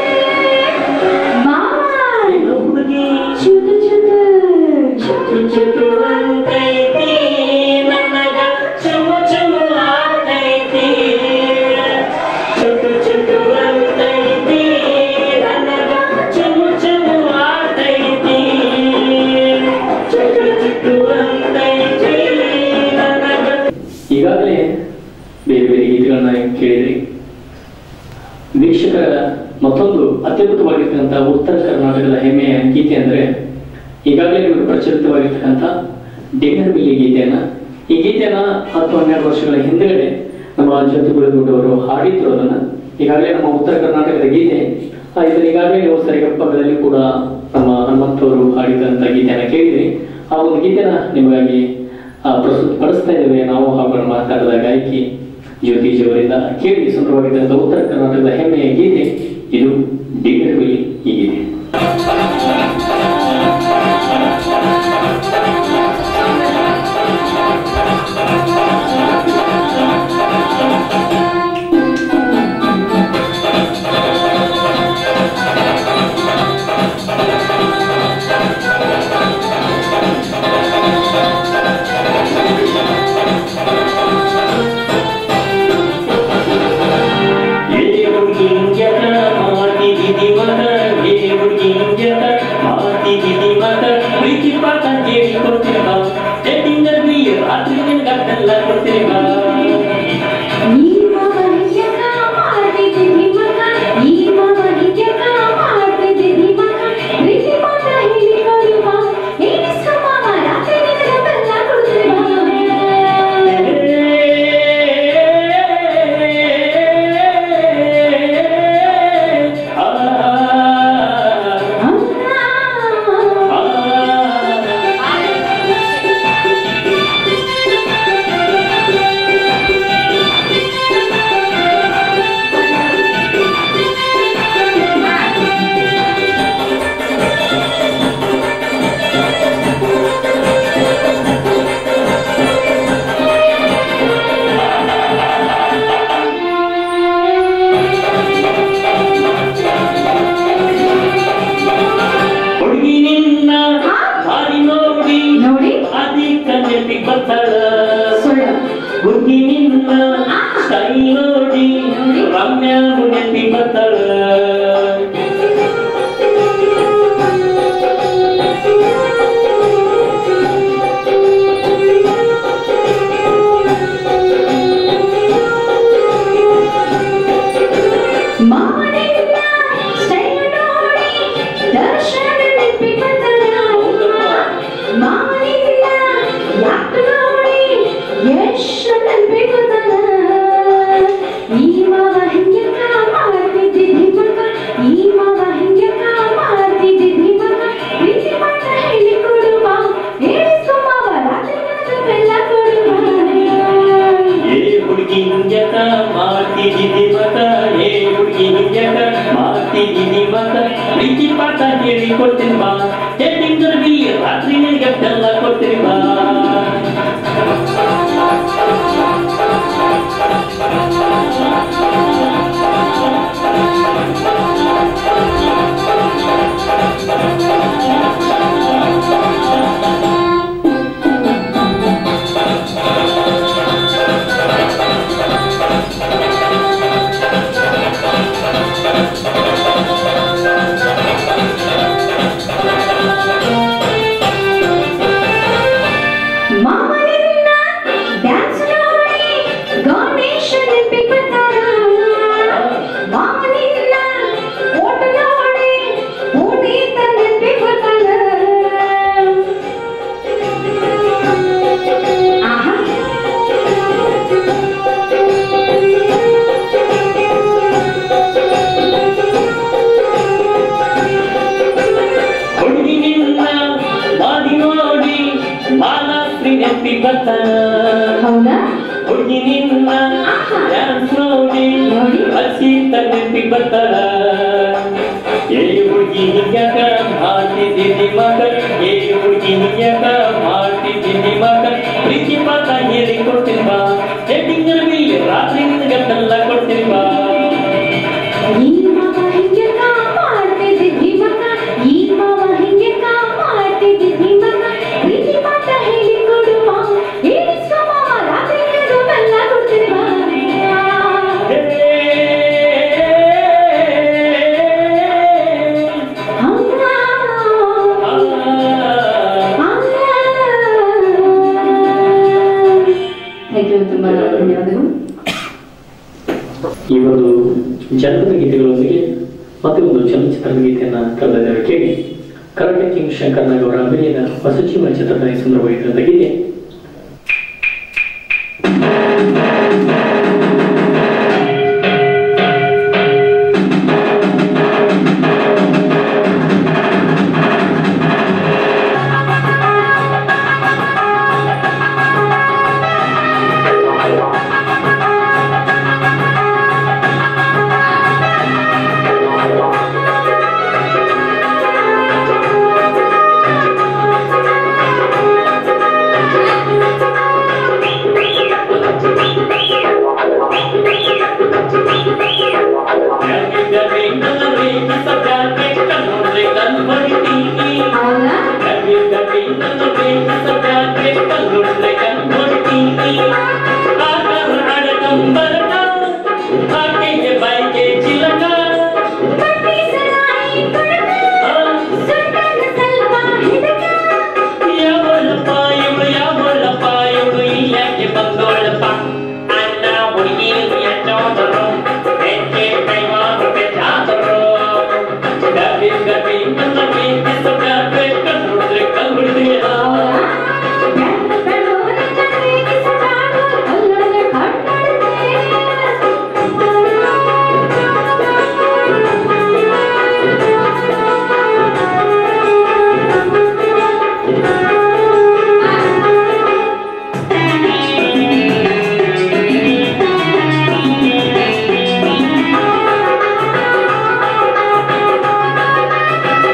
ಮಾಡು ಹುಡುಗಿ ಚುಟು ಚುಟು ಚುಟು ಚುಟು ಅಂತೈತಿ ನನಗ ಚುಮು ಚುಮು ಆತೈತಿ ಚುಟು ಚುಟು ಅಂತೈತಿ ನನಗ ಚುಮು ಚುಮು ಆತೈತಿ ಚುಟು ಚುಟು ಅಂತೈತಿ ನನಗ ಈಗಾಗಲೇ ಬೇರೆ ಬೇರೆ ಗೀತೆಗಳನ್ನ ಕೇಳಿದ್ರಿ ವೀಕ್ಷಕರ ಮತ್ತೊಂದು ಅತ್ಯದ್ಭುತವಾಗಿರ್ತಕ್ಕಂಥ ಉತ್ತರ ಕರ್ನಾಟಕದ ಹೆಮ್ಮೆಯ ಗೀತೆ ಅಂದ್ರೆ ಈಗಾಗಲೇ ನಿಮಗೆ ಪ್ರಚಲಿತವಾಗಿರ್ತಕ್ಕಂಥ ಡಿನ್ನರ್ ಬಿಲ್ಲಿ ಗೀತೆಯನ್ನ ಈ ಗೀತೆಯನ್ನ ಹತ್ತು ಹನ್ನೆರಡು ವರ್ಷಗಳ ಹಿಂದೆಗಡೆ ನಮ್ಮ ಜ್ಯೋತಿ ಗುಳಗುಡ್ಡವರು ಹಾಡಿದ್ರು ಅದನ್ನ ಈಗಾಗಲೇ ನಮ್ಮ ಉತ್ತರ ಕರ್ನಾಟಕದ ಗೀತೆ ಆ, ಇದನ್ನ ಈಗಾಗಲೇ ನೀವು ಸರಿಗಪ್ಪಗಳಲ್ಲಿ ಕೂಡ ನಮ್ಮ ಹನುಮಂತವರು ಹಾಡಿದಂತ ಗೀತೆಯನ್ನ ಕೇಳಿದ್ರಿ ಆ ಒಂದು ಗೀತೆನ ನಿಮಗಾಗಿ ಆ, ಪ್ರಸ್ತುತಪಡಿಸ್ತಾ ಇದ್ದೇವೆ ನಾವು ಹಾಗೂ ನಮ್ಮ ಮಾತಾಡದ ಗಾಯಕಿ ಜ್ಯೋತಿಜಿ ಅವರಿಂದ ಕೇಳಿ ಸುಂದರವಾಗಿದ್ದಂಥ ಉತ್ತರ ಕರ್ನಾಟಕದ ಹೆಮ್ಮೆಯ ಗೀತೆ ಇದು ಡಿನ್ನರ್ ಬಿಲ್ಲಿ ಈ ಗೀತೆ ಏ ಹುಡುಗಿಂಜಕ ಮಾಡ್ತಿದ್ದಿ ಮತ ಏ ಹುಡುಗಿಂಜಕ ಮಾಡ್ತಿದ್ದಿ ಮತ ಪ್ರೀತಿ ಪಾಠ ಕೇಳಿ ಕೊಡ್ತೀನಿ ಬಾ ಡಿನ್ನರ್ ಬಿ ರಾತ್ರಿ ನಿನ್ಗಟ್ಟೆಲ್ಲ ಕೊಡ್ತೀನಿ ಬಾ ಈ ಮಗನಿಯಕ ಮಾಡ್ತಿದ್ದೆ ನಿಮಗ ಈ ಮಗನಿಯಕ ಮಾಡ್ತಿದ್ದೆ ನಿಮಗ ಪ್ರೀತಿ ಮಾತ್ರ ಹೇಳಿ ಕೊಡುವ ಏನಿಸ್ಕೊ ಮಾವ ರಾತ್ರಿ ನಿನಗೆ ಬೆಲ್ಲ ಕೊಡ್ತೀವ ಹುಡುಗಿ ನಿನ್ನ ದಾರಿ ನೋಡಿ ನೋಡಿ ಆದಿ ಕಣ್ಣೆಪ್ಪಿ ಬರ್ತಾಳ ಸುಳ್ಳು ಹುಡುಗಿ ನಿನ್ನ ಸ್ಟೈಲ್ ನೋಡಿ ರಮ್ಯ ನೆಪ್ಪಿ ಬರ್ತಾಳ ಮಾವನಿಲ್ಲ ಸ್ಟೈಲ್ ನೋಡಿ ದರ್ಶನ ನೆಪ್ಪಿ ಬಂದಳ ಮಾವನಿಲ್ಲ ಯಾಕೆ ನೋಡಿ ಎಷ್ಟು ನೆನಪಿ ಬಂದಳ ಈ ಮಾವ ಹಿಂಗ್ಯಕ ಮಾಡ್ತಿದ್ದಿ ಮಗ ಈ ಮಾವ ಹಿಂಗ್ಯಕ ಮಾಡ್ತಿದ್ದಿ ಮಗ ಪ್ರೀತಿ ಮಾಡ ಹೇಳಿ ಕೊಡುವ ಹೇಳಿಸು ಮಾವ ರಾತ್ರಿ ನನಗೆ ಬೆಲ್ಲ ಕೊಡುವ ಏ ಹುಡುಗಿ ಹಿಂಜಕ ಮಾಡ್ತಿದ್ದಿ ಮತ ಏ ಹುಡುಗಿ ಹಿಂಜಕ ಮಾಡ್ತಿದ್ದಿ ಮತ ಪ್ರೀತಿ ಪಾಠ ಹೇಳಿ ಕೊಡ್ತೀನಿ ಬಾ ಡಿನ್ನರ್ ಬಿ ರಾತ್ರಿ ನಿನ್ಗಟ್ಟೆಲ್ಲ ಕೊಡ್ತೀನಿ ಬಾ ಆ ನಿನ್ನ ಡ್ಯಾನ್ಸ್ ನೋಡಿ ಹಸಿ ತಂದೆ ಬರ್ತಾರ ಏ ಹುಡುಗಿ ಹಿಂಗ್ಯಾಕ ಮಾಡ್ತಿದ್ದೀನಿ ಮಗ ಏ ಹುಡುಗಿ ಹಿಂಗ್ಯಾಕ ಮಾಡ್ತಿದ್ದೀನಿ ಮಗ ಪ್ರೀತಿ ಪಾಠ ಹೇಳಿ ಕೊಡ್ತೀನಿ ಬಾ ಹೆಡ್ಡಿಂಗ್ ಬಿಲ್ಲಿ ರಾತ್ರಿ ಗದ್ದೆಲ್ಲ ಕೊಡ್ತೀನಿ ಬಾ ಈ ಮಾವ ಹಿಂಗೆ ಕಾ ಮಾಡ್ತಿದ್ದಿ ಧಿಮಕ ಈ ಮಾವ ಹಿಂಗೆ ಕಾ ಮಾಡ್ತಿದ್ದಿ ಧಿಮಕ ಪ್ರೀತಿ ಪಾಠ ಹೇಳಿ ಕೊಡುವ ಏನಿಸ್ಕೊ ಮಾವ ರಾತ್ರಿ ಹಿಡಿದು ಬೆಲ್ಲ ಕೊಡ್ತೀನಿ ಬಾ ಥ್ಯಾಂಕ್ ಯು ತುಂಬ ಧನ್ಯವಾದಗಳು ಈ ಒಂದು ಜನಪದ ಗೀತೆಗಳೊಂದಿಗೆ ಮತ್ತೆ ಒಂದು ಚಲನಚಿತ್ರದ ಗೀತೆಯನ್ನ ತಂದಿದ್ದಾರೆ ಕೇಳಿ ಕರಾಟೆ ಕಿಂಗ್ ಶಂಕರ್ ನಾಗ್ ಅವರ ಅಭಿನಯದ ಹೊಸ ಜೀವನ ಚಿತ್ರದ ಈ ಸುಂದರವಾಗಿರುವಂತಹ ಗೀತೆ ಹೌದಾ ಪಟ್ಟಿ ಸರಾಯಿ ಕೊಡಕ ಸುಟ್ಟನ ಸ್ವಲ್ಪ ಹಿಡಕ ಆ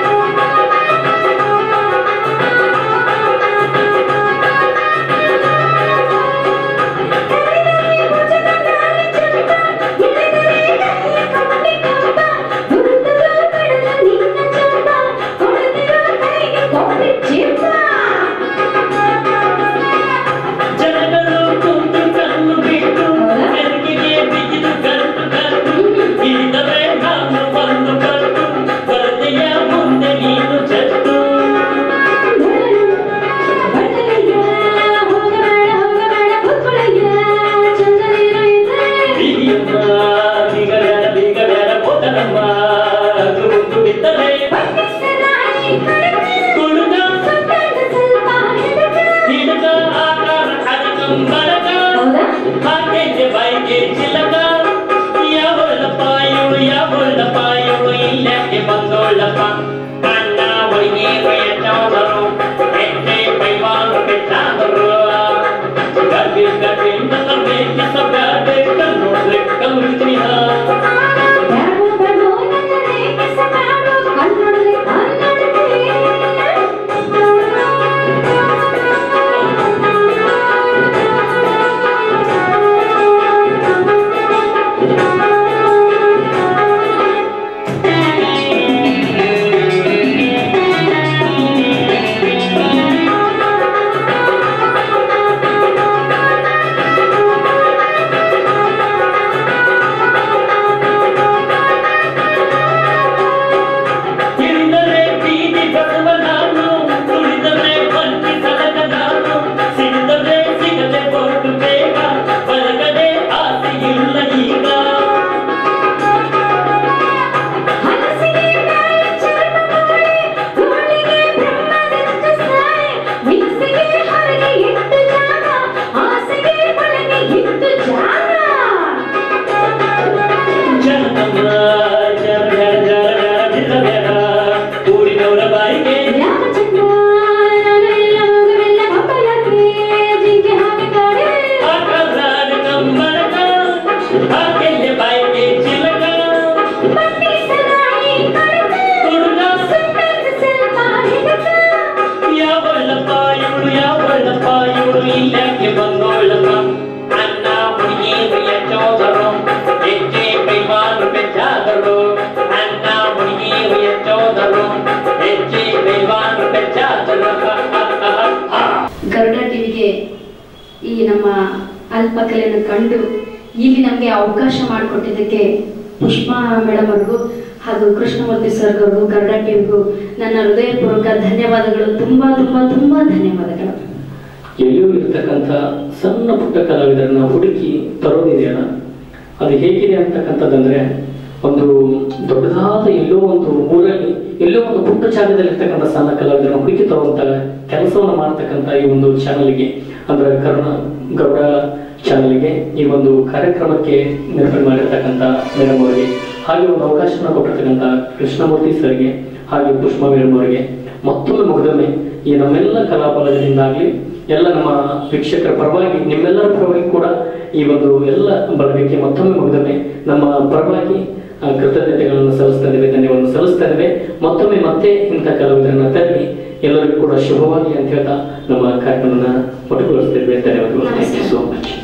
ಜೀವನ ಬೆಚ್ಚಾದರ ಗರುಡ ಟಿವಿಗೆ ಈ ನಮ್ಮ ಅಲ್ಪಕಲೆಯನ್ನು ಕಂಡು ಇಲ್ಲಿ ನಮಗೆ ಅವಕಾಶ ಮಾಡಿಕೊಟ್ಟಿದ್ದಕ್ಕೆ ಪುಷ್ಪಾ ಮೇಡಮ್ ಅವ್ರಿಗೂ ಹಾಗೂ ಕೃಷ್ಣಮೂರ್ತಿ ಸರ್ ಅವ್ರಿಗೂ ಗರುಡ ಟಿವಿಗೂ ನನ್ನ ಹೃದಯಪೂರ್ವಕ ಧನ್ಯವಾದಗಳು ತುಂಬಾ ತುಂಬಾ ತುಂಬಾ ಧನ್ಯವಾದಗಳು ಎಲ್ಲಿಯೂ ಇರ್ತಕ್ಕಂಥ ಸಣ್ಣ ಪುಟ್ಟ ಕಲಾವಿದರನ್ನ ಹುಡುಕಿ ತರೋದಿದೆಯಲ್ಲ ಅದು ಹೇಗಿದೆ ಅಂತಕ್ಕಂಥದ್ದಂದ್ರೆ ಒಂದು ದೊಡ್ಡದಾದ ಎಲ್ಲೋ ಒಂದು ಊರಲ್ಲಿ ಎಲ್ಲೋ ಒಂದು ಪುಟ್ಟ ಜಾಗದಲ್ಲಿ ಇರ್ತಕ್ಕಂಥ ಸಣ್ಣ ಕಲಾವಿದರನ್ನ ಹುಡುಕಿ ತರುವಂತ ಕೆಲಸವನ್ನು ಮಾಡ್ತಕ್ಕಂಥ ಈ ಒಂದು ಚಾನಲ್ಗೆ ಅಂದ್ರೆ ಕರ್ಣ ಗೌಡ ಚಾನಲ್ಗೆ ಈ ಒಂದು ಕಾರ್ಯಕ್ರಮಕ್ಕೆ ನಿರ್ವಹಣೆ ಮಾಡಿರ್ತಕ್ಕಂಥ ಮೇಡಮ್ ಅವರಿಗೆ ಹಾಗೆ ಒಂದು ಅವಕಾಶವನ್ನು ಕೊಟ್ಟಿರ್ತಕ್ಕಂಥ ಕೃಷ್ಣಮೂರ್ತಿ ಸರ್ಗೆ ಹಾಗೆ ಪುಷ್ಪಾ ಮೇಡಮ್ ಅವರಿಗೆ ಮತ್ತೊಮ್ಮೆ ಮುಗಿದೊಮ್ಮೆ ಈ ನಮ್ಮೆಲ್ಲ ಕಲಾಬಲದಿಂದಾಗಲಿ ಎಲ್ಲ ನಮ್ಮ ವೀಕ್ಷಕರ ಪರವಾಗಿ ನಿಮ್ಮೆಲ್ಲರ ಪರವಾಗಿ ಕೂಡ ಈ ಒಂದು ಎಲ್ಲ ಬಳಗಕ್ಕೆ ಮತ್ತೊಮ್ಮೆ ಮುಗಿದೊಮ್ಮೆ ನಮ್ಮ ಪರವಾಗಿ ಆ, ಕೃತಜ್ಞತೆಗಳನ್ನು ಸಲ್ಲಿಸ್ತಾ ಇದ್ದೇವೆ ಧನ್ಯವಾದ ಸಲ್ಲಿಸ್ತಾ ಇದ್ದೇವೆ ಮತ್ತೊಮ್ಮೆ ಮತ್ತೆ ಇಂಥ ಕಲಾವಿದರನ್ನ ತರಲಿ ಎಲ್ಲರಿಗೂ ಕೂಡ ಶುಭವಾಗಿ ಅಂತ ಹೇಳ್ತಾ ನಮ್ಮ ಕಾರ್ಯಕ್ರಮನ ಒಟ್ಟುಗೊಳಿಸ್ತಿದ್ದೇವೆ ಧನ್ಯವಾದಗಳು ಥ್ಯಾಂಕ್ ಯು ಸೋ ಮಚ್